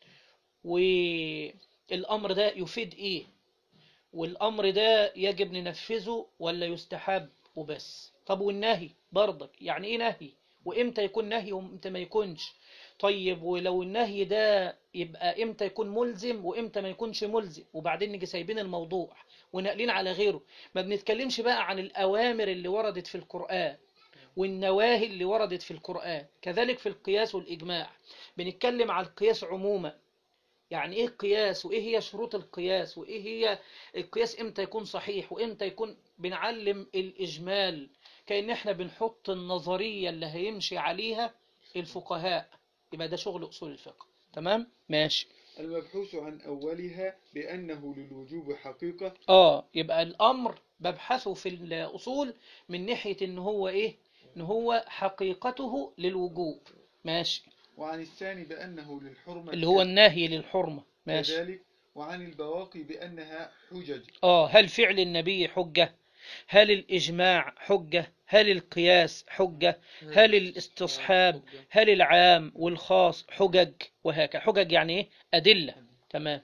والأمر ده يفيد إيه والأمر ده يجب ننفذه ولا يستحب وبس طب والنهي برضك يعني إيه نهي وإمتى يكون نهي وإمتى ما يكونش طيب ولو النهي ده يبقى إمتى يكون ملزم وإمتى ما يكونش ملزم وبعدين نيجي سايبين الموضوع ونقلين على غيره ما بنتكلمش بقى عن الأوامر اللي وردت في القرآن والنواهي اللي وردت في القرآن كذلك في القياس والإجماع بنتكلم على القياس عموما يعني ايه القياس وايه هي شروط القياس وايه هي القياس امتى يكون صحيح وامتى يكون بنعلم الاجمال كأن احنا بنحط النظرية اللي هيمشي عليها الفقهاء يبقى ده شغل اصول الفقه تمام ماشي المبحوث عن أولها بأنه للوجوب حقيقة اه يبقى الامر ببحثه في الاصول من ناحية ان هو ايه ان هو حقيقته للوجوب ماشي وعن الثاني بأنه للحرمة اللي هو النهي للحرمة ماشي كذلك وعن البواقي بأنها حجج اه هل فعل النبي حجة هل الإجماع حجة هل القياس حجة هل الاستصحاب هل العام والخاص حجج وهكذا حجج يعني ايه أدلة تمام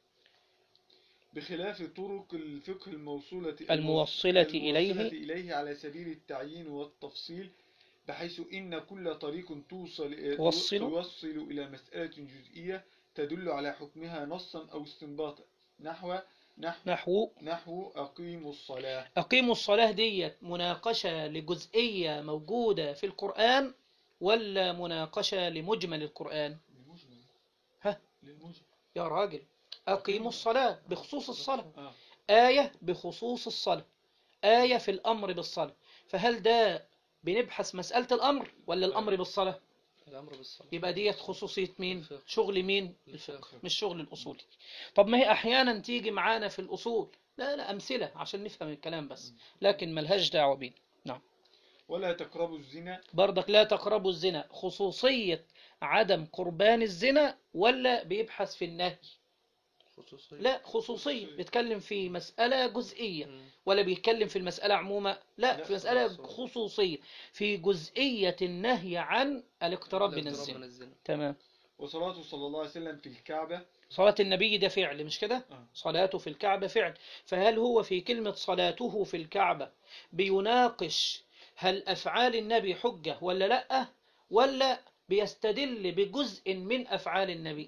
بخلاف طرق الفقه الموصولة الموصلة إليه الموصلة إليه على سبيل التعيين والتفصيل بحيث إن كل طريق توصل توصل. توصل إلى مسألة جزئية تدل على حكمها نصا أو استنباطا نحو نحو نحو نحو أقيموا الصلاة أقيموا الصلاة ديت مناقشة لجزئية موجودة في القرآن ولا مناقشة لمجمل القرآن للمجمل ها؟ للمجمل يا راجل أقيموا الصلاة بخصوص الصلاة آه. آية بخصوص الصلاة آية في الأمر بالصلاة فهل ده بنبحث مسألة الأمر ولا الأمر بالصلاة الأمر بالصلاة يبقى ديت خصوصية مين الفقه. شغل مين الفقه. الفقه مش شغل الأصولي طب ما هي أحيانا تيجي معانا في الأصول لا لا أمثلة عشان نفهم الكلام بس لكن ملهاش دعوة بينا نعم ولا تقربوا الزنا برضك لا تقربوا الزنا خصوصية عدم قربان الزنا ولا بيبحث في النهي خصوصية لا خصوصية بيتكلم في مسألة جزئية مم. ولا بيتكلم في المسألة عموما لا لا، في مسألة خصوصية. خصوصية في جزئية النهي عن الاقتراب من الاقتراب الزنا من الزنا تمام وصلاته صلى الله عليه وسلم في الكعبة صلاة النبي ده فعل مش كده آه. صلاته في الكعبة فعل فهل هو في كلمة صلاته في الكعبة بيناقش هل أفعال النبي حجة ولا لأ ولا بيستدل بجزء من أفعال النبي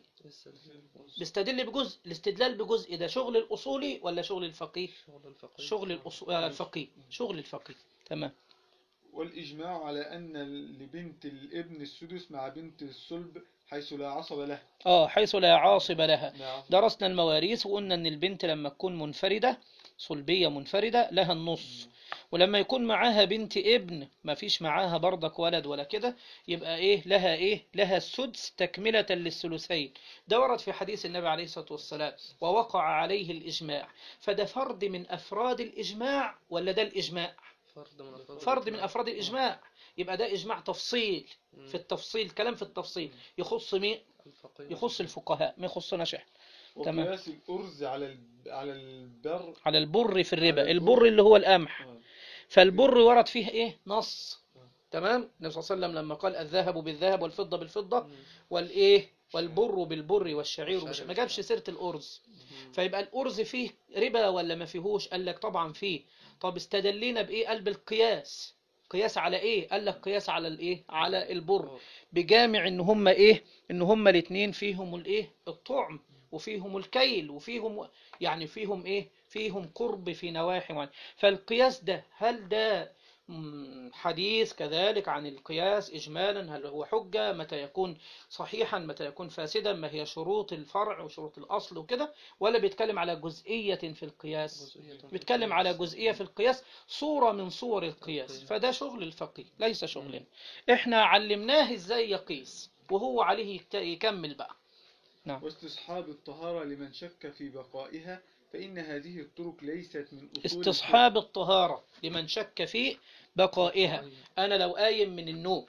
بيستدل بجزء الاستدلال بجزء ده شغل الأصولي ولا شغل الفقيه شغل الفقيه شغل الأصول الفقيه شغل الفقيه تمام والإجماع على أن لبنت الابن السدس مع بنت الصلب حيث لا عصب له اه حيث لا عاصب لها لا عصب درسنا المواريث وقلنا ان البنت لما تكون منفردة صلبية منفردة لها النص ولما يكون معاها بنت ابن ما فيش معاها برضك ولد ولا كده يبقى ايه لها ايه لها السدس تكملة للثلثين ده ورد في حديث النبي عليه الصلاة والسلام ووقع عليه الإجماع فده فرد من أفراد الإجماع ولا ده الإجماع فرد من أفراد فرد من أفراد الإجماع يبقى ده إجماع تفصيل مم. في التفصيل كلام في التفصيل يخص مين الفقيه يخص الفقهاء ما يخصناش احنا تمام. وقياس الأرز على الب- على البر على البر في الربا على البر. البر اللي هو القمح آه. فالبر ورد فيه ايه نص تمام النبي صلى الله عليه وسلم لما قال الذهب بالذهب والفضة بالفضة مم. والايه والبر بالبر والشعير والشعير بالشعير ما جابش بالشعير. سيرة الأرز مم. فيبقى الأرز فيه ربا ولا ما فيهوش قال لك طبعا فيه طب استدلينا بإيه قال بالقياس قياس على ايه قال لك قياس على الايه على البر بجامع ان هم ايه ان هم الاثنين فيهم الايه الطعم وفيهم الكيل وفيهم يعني فيهم ايه فيهم قرب في نواحي معينة فالقياس ده هل ده مم، حديث كذلك عن القياس إجمالا هل هو حجة متى يكون صحيحا متى يكون فاسدا ما هي شروط الفرع وشروط الأصل وكده ولا بيتكلم على جزئية في القياس جزئية في بيتكلم على القياس. جزئية في القياس صورة من صور القياس القياس. فده شغل الفقيه ليس شغلنا احنا علمناه ازاي يقيس وهو عليه يكت- يكمل بقى واستصحاب الطهارة لمن شك في بقائها فإن هذه الطرق ليست من أصول استصحاب الطهارة لمن شك في بقائها أنا لو قايم من النوم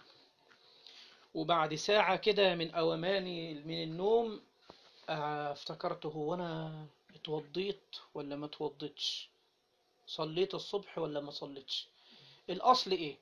وبعد ساعة كده من أوماني من النوم آه، افتكرت هو أنا اتوضيت ولا ما اتوضيتش صليت الصبح ولا ما صليتش الأصل إيه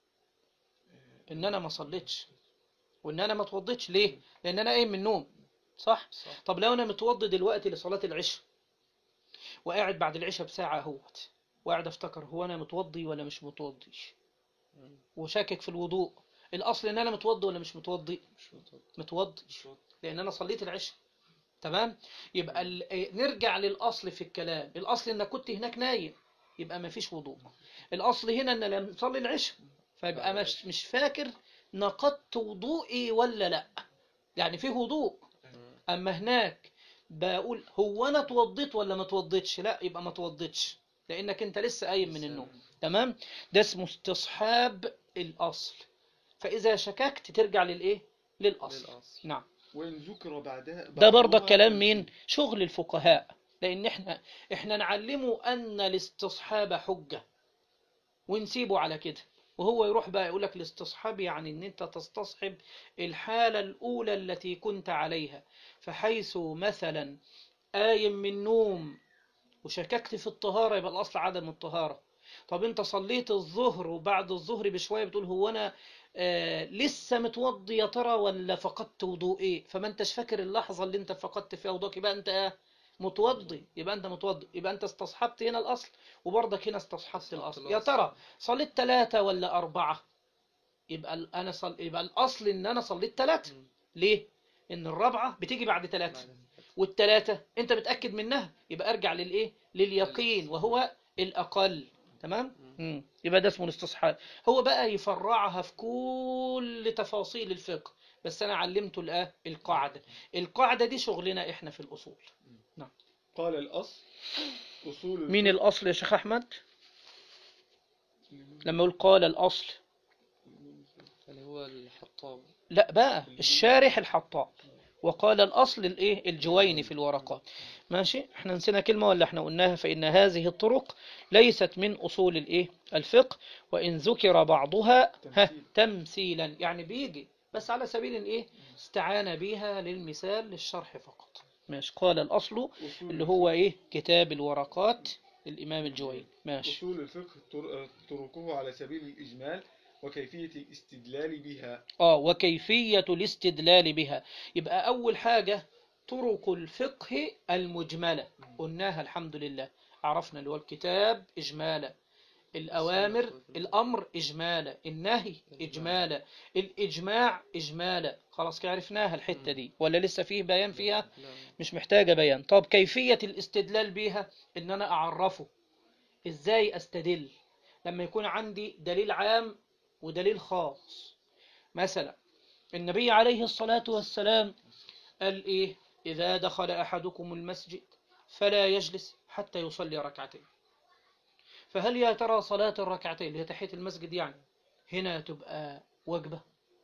إن أنا ما صليتش وإن أنا ما اتوضيتش ليه لأن أنا قايم من النوم صح صح طب لو أنا متوضي دلوقتي لصلاة العشاء وقاعد بعد العشاء بساعة اهوت وقاعد افتكر هو أنا متوضي ولا مش متوضي مم. وشاكك في الوضوء الأصل إن أنا متوضي ولا مش متوضي مش متوضي. متوضي مش متوضي. لأن أنا صليت العشاء تمام يبقى ال- إيه، نرجع للأصل في الكلام الأصل إنك كنت هناك نايم يبقى ما فيش وضوء الأصل هنا إن لم تصلي العشاء فيبقى مش مش فاكر نقضت وضوئي ولا لا يعني فيه وضوء مم. اما هناك بقول هو انا اتوضيت ولا ما اتوضيتش لا يبقى ما اتوضيتش لانك انت لسه قايم من النوم تمام ده اسمه استصحاب الاصل فاذا شككت ترجع للايه للاصل للأصل نعم وإن ذكر بعدها ده برضك بعضها كلام مين شغل الفقهاء لان احنا احنا نعلمه ان الاستصحاب حجة ونسيبه على كده وهو يروح بقى يقول لك الاستصحاب يعني ان انت تستصحب الحالة الاولى التي كنت عليها فحيث مثلا قايم من نوم وشككت في الطهارة يبقى الاصل عدم الطهارة طب انت صليت الظهر وبعد الظهر بشوية بتقول هو انا آه لسه متوضي يا ترى ولا فقدت وضوء فما انتش فاكر اللحظة اللي انت فقدت فيها وضوءك يبقى انت آه متوضي يبقى انت متوضي يبقى انت استصحبت هنا الاصل وبرضك هنا استصحبت استصحبت الاصل يا الأصل. ترى صليت ثلاثة ولا أربعة يبقى ال- انا صل... يبقى الاصل ان انا صليت ثلاثة مم. ليه ان الرابعة بتيجي بعد ثلاثة بعد- والثلاثة انت متأكد منها يبقى ارجع للايه لليقين وهو الاقل تمام مم. يبقى ده اسمه الاستصحاب هو بقى يفرعها في كل تفاصيل الفقه بس انا علمته الآه القاعدة القاعدة دي شغلنا احنا في الاصول قال الأصل أصول مين الاصل يا شيخ احمد لما يقول قال الاصل اللي هو الحطاب لا بقى الشارح الحطاب وقال الأصل الإيه الجويني في الورقات ماشي احنا نسينا كلمة ولا احنا قلناها فإن هذه الطرق ليست من أصول الإيه الفقه وإن ذكر بعضها ها تمثيل. تمثيلا يعني بيجي بس على سبيل الإيه استعان بها للمثال للشرح فقط ماشي قال الأصل أصول اللي هو إيه كتاب الورقات الإمام الجويني ماشي أصول الفقه طر- طرقه على سبيل الإجمال وكيفية الاستدلال بها آه وكيفية الاستدلال بها يبقى أول حاجة طرق الفقه المجملة قلناها الحمد لله عرفنا اللي هو الكتاب إجمالا الأوامر الأمر إجمالا النهي إجمالا الإجماع إجمالا خلاص كده عرفناها الحتة دي ولا لسه فيه بيان فيها لا مش محتاجة بيان طب كيفية الاستدلال بيها إن أنا أعرفه إزاي أستدل لما يكون عندي دليل عام ودليل خاص مثلا النبي عليه الصلاة والسلام قال إيه إذا دخل أحدكم المسجد فلا يجلس حتى يصلي ركعتين فهل يا ترى صلاة الركعتين اللي هي تحية المسجد يعني هنا تبقى وجبة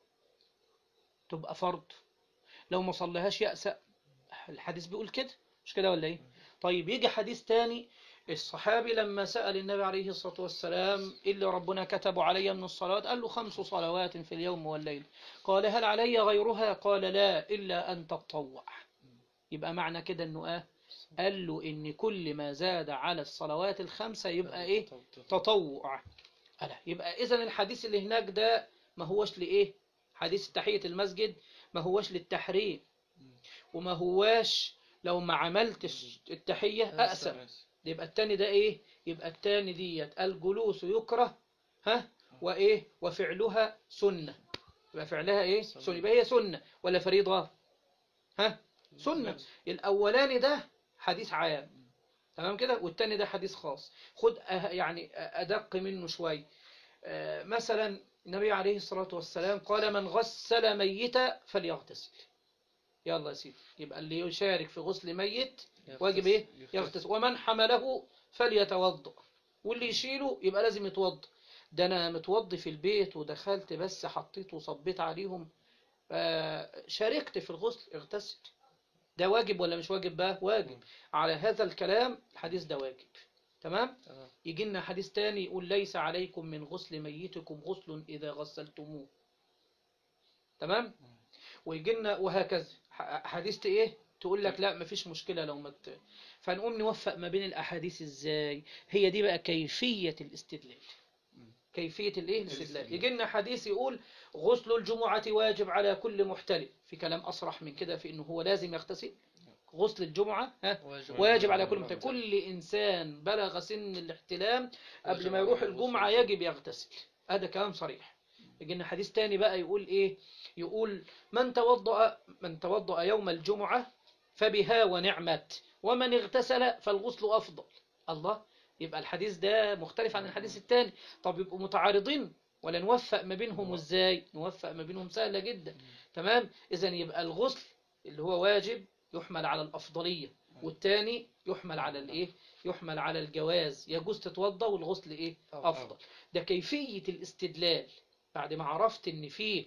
تبقى فرض لو ما صليهاش يأسأ الحديث بيقول كده مش كده ولا ايه طيب يجي حديث تاني الصحابي لما سأل النبي عليه الصلاة والسلام إلا ربنا كتب علي من الصلاة قال له خمس صلوات في اليوم والليل قال هل علي غيرها قال لا إلا أن تتطوع يبقى معنى كده أنه آه قال له إن كل ما زاد على الصلوات الخمسة يبقى إيه تطوع ألا يبقى إذا الحديث اللي هناك ده ما هوش لإيه حديث تحية المسجد ما هوش للتحريم وما هواش لو ما عملتش التحية أأسم يبقى التاني ده إيه يبقى التاني ديت الجلوس يكره ها وإيه وفعلها سنة يبقى فعلها إيه سنة يبقى هي سنة ولا فريضة ها سنة الأولاني ده حديث عام تمام كده والتاني ده حديث خاص خد أه- يعني أدق منه شوي آه، مثلا النبي عليه الصلاة والسلام قال من غسل ميتا فليغتسل يلا يا سيدي يبقى اللي يشارك في غسل ميت واجب ايه يغتسل ومن حمله فليتوضا واللي يشيله يبقى لازم يتوضا ده انا متوضي في البيت ودخلت بس حطيت وصبيت عليهم آه، شاركت في الغسل اغتسل ده واجب ولا مش واجب بقى واجب على هذا الكلام الحديث ده واجب تمام تمام. يجي لنا حديث تاني يقول ليس عليكم من غسل ميتكم غسل إذا غسلتموه تمام ويجي لنا وهكذا ح- حديث ايه تقول لك لا مفيش مشكلة لو مت فنقوم نوفق ما بين الأحاديث ازاي هي دي بقى كيفية الاستدلال كيفية الايه الاستدلال الاستدلال. يجي لنا حديث يقول غسل الجمعة واجب على كل محتلم في كلام أصرح من كده في انه هو لازم يغتسل غسل الجمعة ها واجب, واجب على كل محتلم كل إنسان بلغ سن الاحتلام قبل ما يروح الجمعة يجب يغتسل هذا كلام صريح يجي لنا حديث تاني بقى يقول إيه يقول من توضأ من توضأ يوم الجمعة فبها ونعمت ومن اغتسل فالغسل أفضل الله يبقى الحديث ده مختلف عن الحديث التاني طب يبقوا متعارضين ولا نوفق ما بينهم ازاي نوفق ما بينهم سهلة جدا تمام اذا يبقى الغسل اللي هو واجب يحمل على الأفضلية والتاني يحمل على الإيه يحمل على الجواز يجوز تتوضى والغسل إيه أفضل. أفضل ده كيفية الاستدلال بعد ما عرفت إن فيه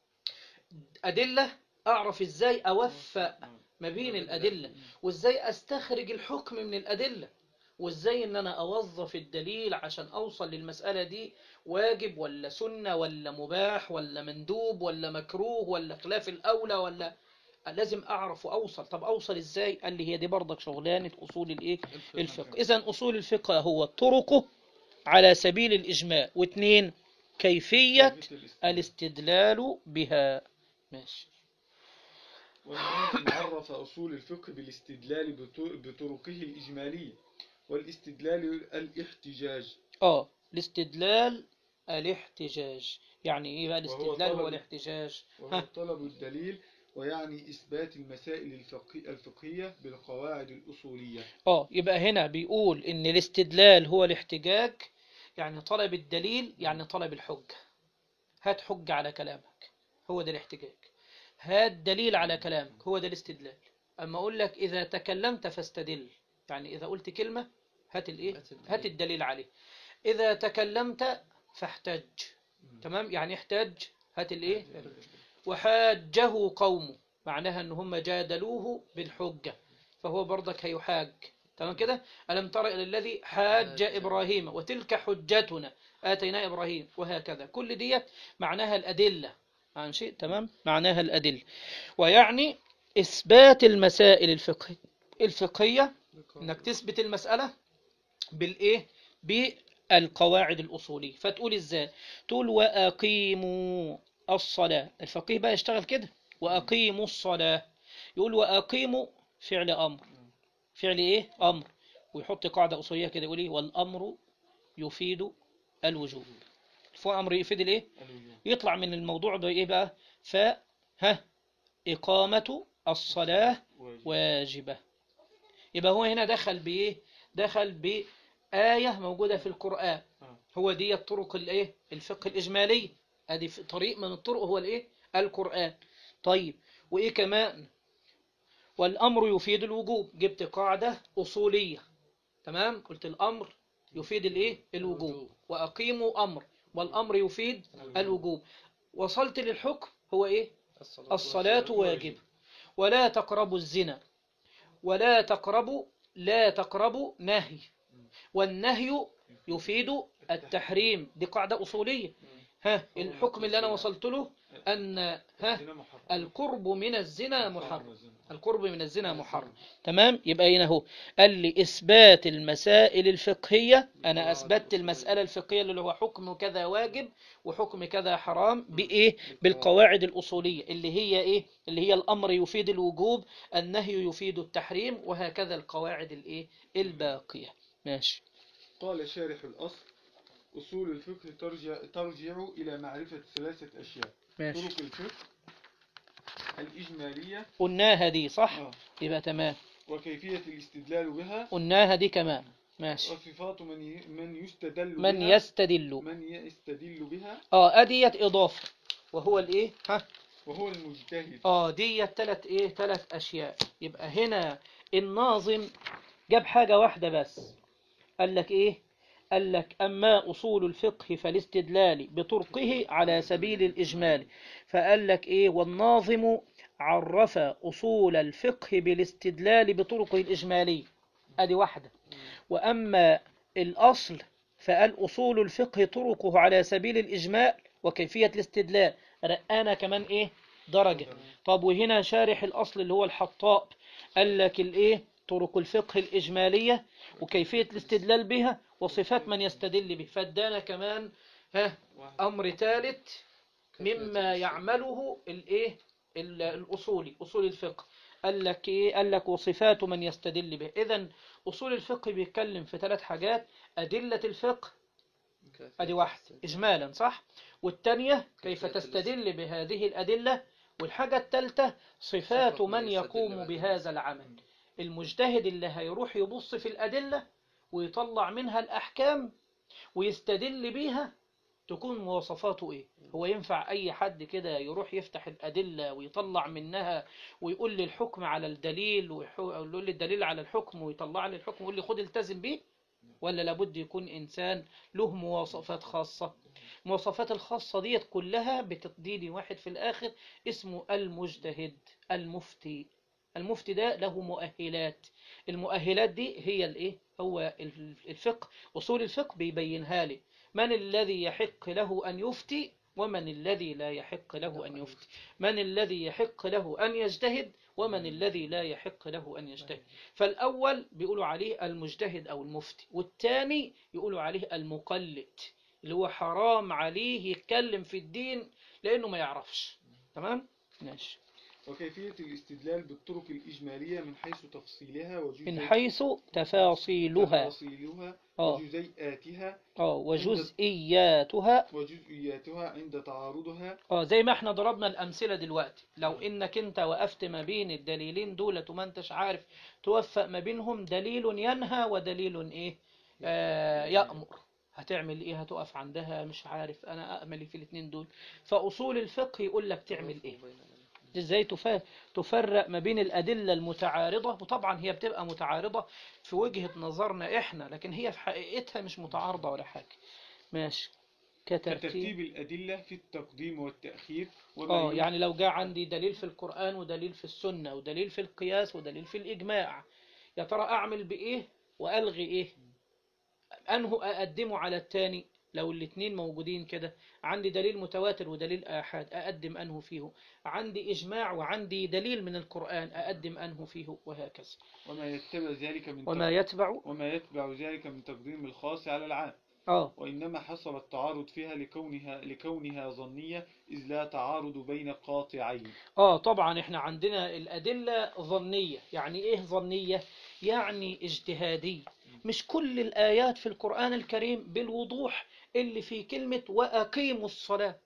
أدلة أعرف إزاي أوفق ما بين الأدلة وإزاي أستخرج الحكم من الأدلة وإزاي إن أنا أوظف الدليل عشان أوصل للمسألة دي واجب ولا سنة ولا مباح ولا مندوب ولا مكروه ولا خلاف الأولى ولا لازم أعرف وأوصل طب أوصل إزاي قال لي هي دي برضك شغلانة أصول الإيه الفقه إذا أصول الفقه هو طرقه على سبيل الإجماع واثنين كيفية الاستدلال بها ماشي والمؤلف عرف أصول الفقه بالاستدلال بط- بطرقه الإجمالية والاستدلال الاحتجاج اه الاستدلال الاحتجاج يعني ايه بقى وهو الاستدلال هو طلب- الاحتجاج وهو ها طلب الدليل ويعني إثبات المسائل الفقه- الفقهية بالقواعد الأصولية اه يبقى هنا بيقول ان الاستدلال هو الاحتجاج يعني طلب الدليل يعني طلب الحجة هات حجة على كلامك هو ده الاحتجاج هات دليل على كلامك هو ده الاستدلال اما اقول لك اذا تكلمت فاستدل يعني اذا قلت كلمة هات الايه هات الدليل. هات الدليل عليه اذا تكلمت فاحتج تمام يعني احتج هات الايه وحاجه قومه معناها ان هم جادلوه بالحجة فهو برضك هيحاج تمام كده ألم تر إلى الذي حاج حاج. إبراهيم وتلك حجتنا آتينا إبراهيم وهكذا كل ديت معناها الأدلة عن شيء تمام معناها الأدلة ويعني إثبات المسائل الفقه الفقهية إنك تثبت المسألة بالإيه بالقواعد الأصولية فتقول إزاي تقول وأقيموا الصلاة الفقيه بقى يشتغل كده وأقيموا الصلاة يقول وأقيموا فعل أمر فعل إيه أمر ويحط قاعدة أصولية كده يقول إيه والأمر يفيد الوجوب فهو أمر يفيد الإيه يطلع من الموضوع ده إيه بقى ف ها إقامة الصلاة واجبة يبقى هو هنا دخل بإيه دخل بآية موجودة في القرآن آه. هو دي الطرق الإيه الفقه الإجمالي ادي في طريق من الطرق هو الإيه القرآن طيب وإيه كمان والأمر يفيد الوجوب جبت قاعدة أصولية تمام قلت الأمر يفيد الإيه الوجوب الوجوب. وأقيموا أمر والأمر يفيد الوجوب وصلت للحكم هو إيه الصلاة واجب ولا تقربوا الزنا ولا تقربوا لا تقربوا نهي والنهي يفيد التحريم دي قاعدة أصولية ها الحكم اللي أنا وصلت له أن ها القرب من الزنا محرم القرب من الزنا محرم تمام يبقى هنا هو قال لي إثبات المسائل الفقهية أنا أثبتت المسألة الفقهية اللي هو حكم كذا واجب وحكم كذا حرام بإيه بالقواعد الأصولية اللي هي إيه اللي هي الأمر يفيد الوجوب النهي يفيد التحريم وهكذا القواعد الإيه الباقية ماشي قال شارح الأصل أصول الفقه ترجع, ترجع إلى معرفة ثلاثة أشياء ماشي طرق الفقه الإجمالية قلناها دي صح آه، يبقى تمام وكيفية الاستدلال بها قلناها دي كمان ماشي وصفات من ي- من يستدل من بها يستدل من يستدل بها اه اديت اضافه وهو الايه ها وهو المجتهد اه ديت تلات ايه تلات اشياء يبقى هنا الناظم جاب حاجة واحدة بس قال لك ايه قال لك اما اصول الفقه فالاستدلال بطرقه على سبيل الاجمال فقال لك ايه والناظم عرف اصول الفقه بالاستدلال بطرقه الاجمالية ادي واحدة واما الاصل فقال اصول الفقه طرقه على سبيل الاجمال وكيفية الاستدلال رقانا كمان ايه درجة طب وهنا شارح الأصل اللي هو الحطاب قال لك الإيه طرق الفقه الإجمالية وكيفية الاستدلال بها وصفات من يستدل به فادانا كمان ها أمر ثالث مما يعمله الإيه ال- الأصولي أصول الفقه قال لك إيه قال لك وصفات من يستدل به إذا أصول الفقه بيتكلم في ثلاث حاجات أدلة الفقه أدي واحد إجمالا صح والتانية كيف كيفية تستدل بهذه الأدلة والحاجة الثالثة صفات صفة من من يستدل يقوم بهذه بهذا العمل المجتهد اللي هيروح يبص في الأدلة ويطلع منها الأحكام ويستدل بيها تكون مواصفاته ايه هو ينفع اي حد كده يروح يفتح الادله ويطلع منها ويقول لي الحكم على الدليل ويقول لي الدليل على الحكم ويطلع لي الحكم ويقول لي خد التزم بيه ولا لابد يكون انسان له مواصفات خاصه المواصفات الخاصه ديت كلها بتديني واحد في الاخر اسمه المجتهد المفتي المفتي ده له مؤهلات المؤهلات دي هي الايه هو الفقه اصول الفقه بيبينها لي من الذي يحق له أن يفتي ومن الذي لا يحق له أن يفتي من الذي يحق له أن يجتهد ومن الذي لا يحق له أن يجتهد فالأول بيقولوا عليه المجتهد أو المفتي والثاني يقولوا عليه المقلد اللي هو حرام عليه يتكلم في الدين لأنه ما يعرفش تمام ماشي وكيفية الاستدلال بالطرق الإجمالية من حيث تفصيلها وجزء من حيث تفاصيلها تفاصيلها آه. وجزيئاتها اه وجزئياتها وجزئياتها عند تعارضها اه زي ما احنا ضربنا الأمثلة دلوقتي لو إنك أنت وقفت ما بين الدليلين دولت وما أنتش عارف توفق ما بينهم دليل ينهى ودليل إيه آه يأمر هتعمل إيه هتقف عندها مش عارف أنا أأمل في الاتنين دول فأصول الفقه يقول لك تعمل إيه ازاي تف- تفرق ما بين الأدلة المتعارضة وطبعا هي بتبقى متعارضة في وجهة نظرنا احنا لكن هي في حقيقتها مش متعارضة ولا حاجة ماشي كترتيب كترتيب الأدلة في التقديم والتأخير وما اه يوجد- يعني لو جاء عندي دليل في القرآن ودليل في السنة ودليل في القياس ودليل في الإجماع يا ترى أعمل بإيه وألغي إيه أنه أقدمه على التاني لو الاتنين موجودين كده عندي دليل متواتر ودليل آحاد أقدم أنه فيه عندي إجماع وعندي دليل من القرآن أقدم أنه فيه وهكذا وما يتبع ذلك من وما تق- يتبع وما يتبع ذلك من تقديم الخاص على العام آه وإنما حصل التعارض فيها لكونها لكونها ظنية إذ لا تعارض بين قاطعين آه طبعا إحنا عندنا الأدلة ظنية يعني إيه ظنية؟ يعني اجتهادية مش كل الآيات في القرآن الكريم بالوضوح اللي في كلمة وأقيموا الصلاة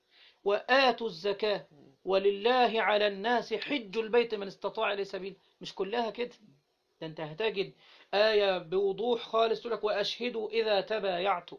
وآتوا الزكاة ولله على الناس حج البيت من استطاع إليه سبيل مش كلها كده ده أنت هتجد آية بوضوح خالص تقول لك وأشهدوا إذا تبايعتوا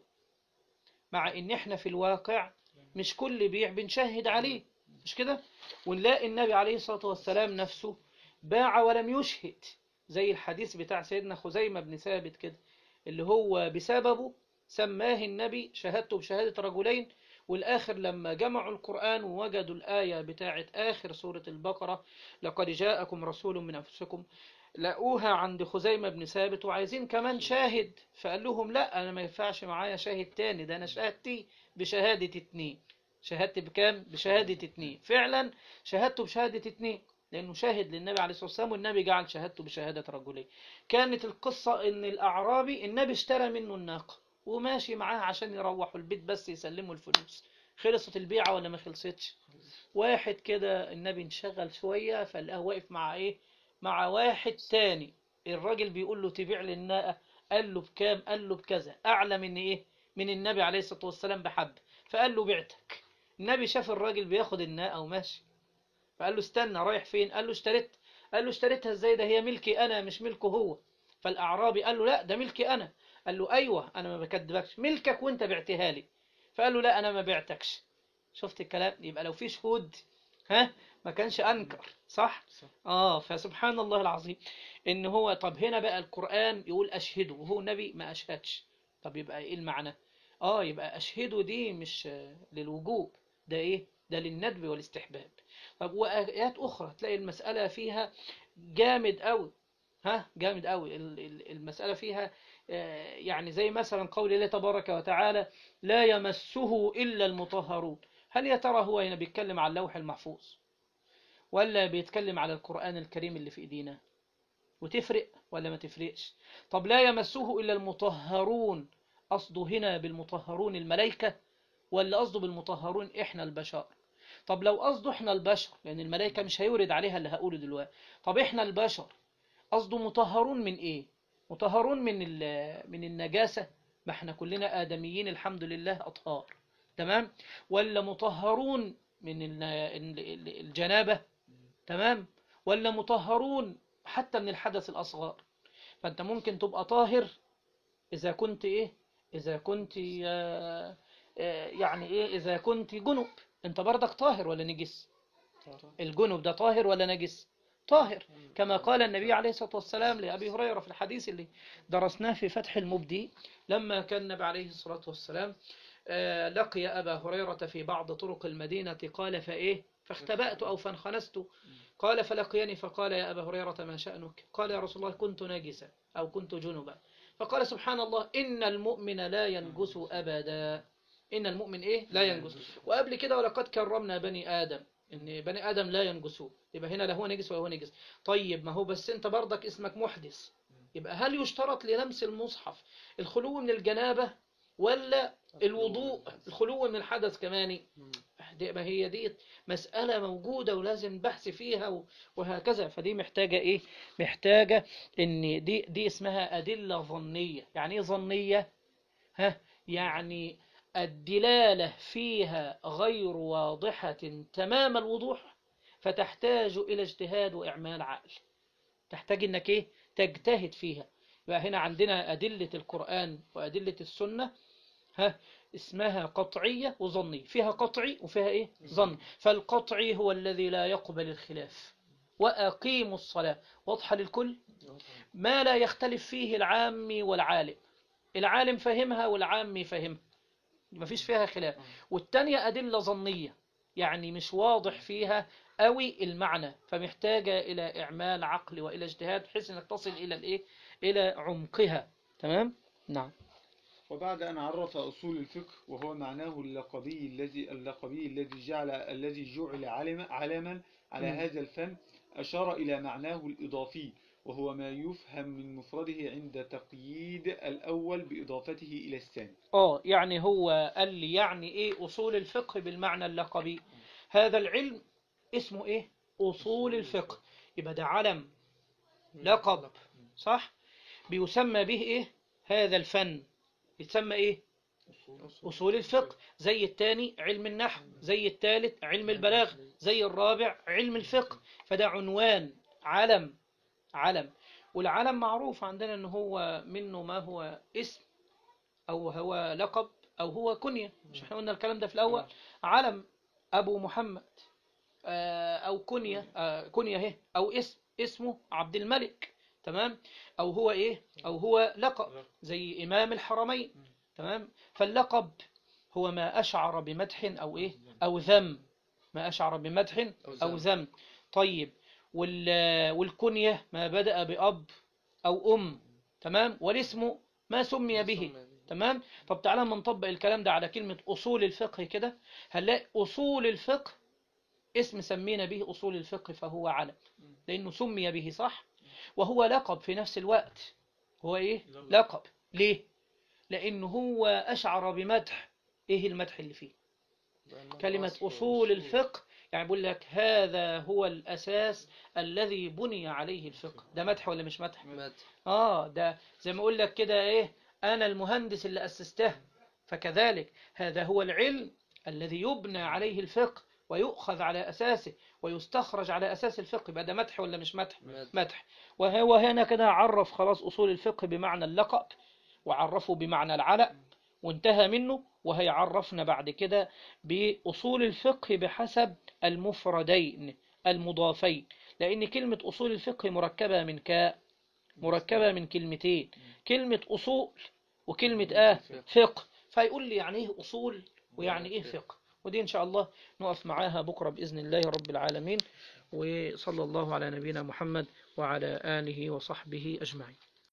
مع إن إحنا في الواقع مش كل بيع بنشهد عليه مش كده ونلاقي النبي عليه الصلاة والسلام نفسه باع ولم يشهد زي الحديث بتاع سيدنا خزيمة بن ثابت كده اللي هو بسببه سماه النبي شهادته بشهادة رجلين والآخر لما جمعوا القرآن ووجدوا الآية بتاعت آخر سورة البقرة لقد جاءكم رسول من أنفسكم لقوها عند خزيمة بن ثابت وعايزين كمان شاهد فقال لهم لا أنا ما ينفعش معايا شاهد تاني ده أنا شهادتي بشهادة اتنين شهادتي بكام؟ بشهادة اتنين فعلا شهادته بشهادة اتنين لأنه شاهد للنبي عليه الصلاة والسلام والنبي جعل شهادته بشهادة رجلين كانت القصة إن الأعرابي النبي اشترى منه الناقة وماشي معاه عشان يروحوا البيت بس يسلموا الفلوس خلصت البيعة ولا ما خلصتش واحد كده النبي انشغل شوية فلقاه واقف مع ايه مع واحد تاني الراجل بيقول له تبيع لي الناقة قال له بكام قال له بكذا أعلى من ايه من النبي عليه الصلاة والسلام بحب فقال له بعتك النبي شاف الراجل بياخد الناقة وماشي فقال له استنى رايح فين قال له اشتريت قال له اشتريتها ازاي ده هي ملكي انا مش ملكه هو فالاعرابي قال له لا ده ملكي انا قال له ايوه انا ما بكدبكش ملكك وانت بعتها لي فقال له لا انا ما بعتكش شفت الكلام يبقى لو في شهود ها ما كانش انكر صح صح. اه فسبحان الله العظيم ان هو طب هنا بقى القرآن يقول اشهدوا وهو النبي ما اشهدش طب يبقى ايه المعنى اه يبقى اشهدوا دي مش آه، للوجوب ده ايه ده للندب والاستحباب طب وآيات أخرى تلاقي المسألة فيها جامد أوي ها جامد أوي ال- ال- المسألة فيها آه، يعني زي مثلا قول الله تبارك وتعالى لا يمسه إلا المطهرون هل يا ترى هو هنا بيتكلم على اللوح المحفوظ ولا بيتكلم على القرآن الكريم اللي في إيدينا وتفرق ولا ما تفرقش طب لا يمسه إلا المطهرون قصده هنا بالمطهرون الملائكة ولا قصده بالمطهرون إحنا البشر طب لو قصده إحنا البشر لأن الملائكة مش هيورد عليها اللي هقوله دلوقتي طب إحنا البشر قصده مطهرون من إيه مطهرون من ال- من النجاسة ما احنا كلنا آدميين الحمد لله أطهار تمام ولا مطهرون من ال- ال- ال- الجنابة تمام ولا مطهرون حتى من الحدث الأصغر فأنت ممكن تبقى طاهر إذا كنت إيه إذا كنت آه، آه، يعني إيه إذا كنت جنب أنت برضك طاهر ولا نجس الجنب ده طاهر ولا نجس طاهر كما قال النبي عليه الصلاة والسلام لأبي هريرة في الحديث اللي درسناه في فتح المبدي لما كان النبي عليه الصلاة والسلام آه، لقي أبا هريرة في بعض طرق المدينة قال فإيه فاختبأت أو فانخنست قال فلقيني فقال يا أبا هريرة ما شأنك قال يا رسول الله كنت ناجسا أو كنت جنبا فقال سبحان الله إن المؤمن لا ينجس أبدا إن المؤمن إيه لا ينجس وقبل كده ولقد كرمنا بني آدم إن بني آدم لا ينجسون يبقى هنا لا هو نجس ولا هو نجس طيب ما هو بس أنت برضك اسمك محدث يبقى هل يشترط للمس المصحف الخلو من الجنابة ولا الوضوء الخلو من الحدث كمان دي ما هي دي مسألة موجودة ولازم بحث فيها و- وهكذا فدي محتاجة إيه محتاجة إن دي دي اسمها أدلة ظنية يعني إيه ظنية ها يعني الدلالة فيها غير واضحة تمام الوضوح فتحتاج إلى اجتهاد وإعمال عقل تحتاج إنك إيه تجتهد فيها يبقى هنا عندنا أدلة القرآن وأدلة السنة ها اسمها قطعية وظنية فيها قطعي وفيها إيه ظن فالقطعي هو الذي لا يقبل الخلاف وأقيموا الصلاة واضحة للكل ما لا يختلف فيه العام والعالم العالم فهمها والعام فهمها ما فيش فيها خلاف والتانية أدلة ظنية يعني مش واضح فيها قوي المعنى فمحتاجة إلى إعمال عقل وإلى اجتهاد بحيث أنك تصل إلى الإيه إلى عمقها تمام نعم وبعد أن عرف أصول الفقه وهو معناه اللقبي الذي اللقبي الذي جعل الذي جعل علم علما على مم. هذا الفن أشار إلى معناه الإضافي وهو ما يفهم من مفرده عند تقييد الأول بإضافته إلى الثاني اه يعني هو قال لي يعني ايه اصول الفقه بالمعنى اللقبي هذا العلم اسمه ايه اصول الفقه يبقى ده علم لقب صح بيسمى به ايه هذا الفن يتسمى ايه اصول الفقه زي الثاني علم النحو زي الثالث علم البلاغ زي الرابع علم الفقه فده عنوان علم علم والعلم معروف عندنا ان هو منه ما هو اسم او هو لقب او هو كنية مش احنا قلنا الكلام ده في الاول علم ابو محمد آه، او كنية آه، كنية اهي او اسم اسمه عبد الملك تمام او هو ايه او هو لقب زي امام الحرمين تمام فاللقب هو ما اشعر بمدح او ايه او ذم ما اشعر بمدح او ذم طيب وال- والكنية ما بدأ بأب أو أم تمام والاسم ما سمي به تمام طب تعالى اما نطبق الكلام ده على كلمة أصول الفقه كده هنلاقي أصول الفقه اسم سمينا به أصول الفقه فهو علم لأنه سمي به صح وهو لقب في نفس الوقت هو إيه لقب ليه لأنه هو أشعر بمدح إيه المدح اللي فيه كلمة أصول الفقه يعني بقول لك هذا هو الأساس الذي بني عليه الفقه ده مدح ولا مش مدح مد آه ده زي ما أقول لك كده إيه أنا المهندس اللي أسسته فكذلك هذا هو العلم الذي يبنى عليه الفقه ويؤخذ على أساسه ويستخرج على أساس الفقه يبقى ده مدح ولا مش مدح مد مدح وهو هنا كده عرف خلاص أصول الفقه بمعنى اللقب وعرفه بمعنى العلق وانتهى منه وهيعرفنا بعد كده بأصول الفقه بحسب المفردين المضافين لأن كلمة أصول الفقه مركبة من كاء مركبة من كلمتين كلمة أصول وكلمة آه فقه فيقول لي يعني إيه أصول ويعني إيه فقه ودي إن شاء الله نقف معاها بكرة بإذن الله رب العالمين وصلى الله على نبينا محمد وعلى آله وصحبه أجمعين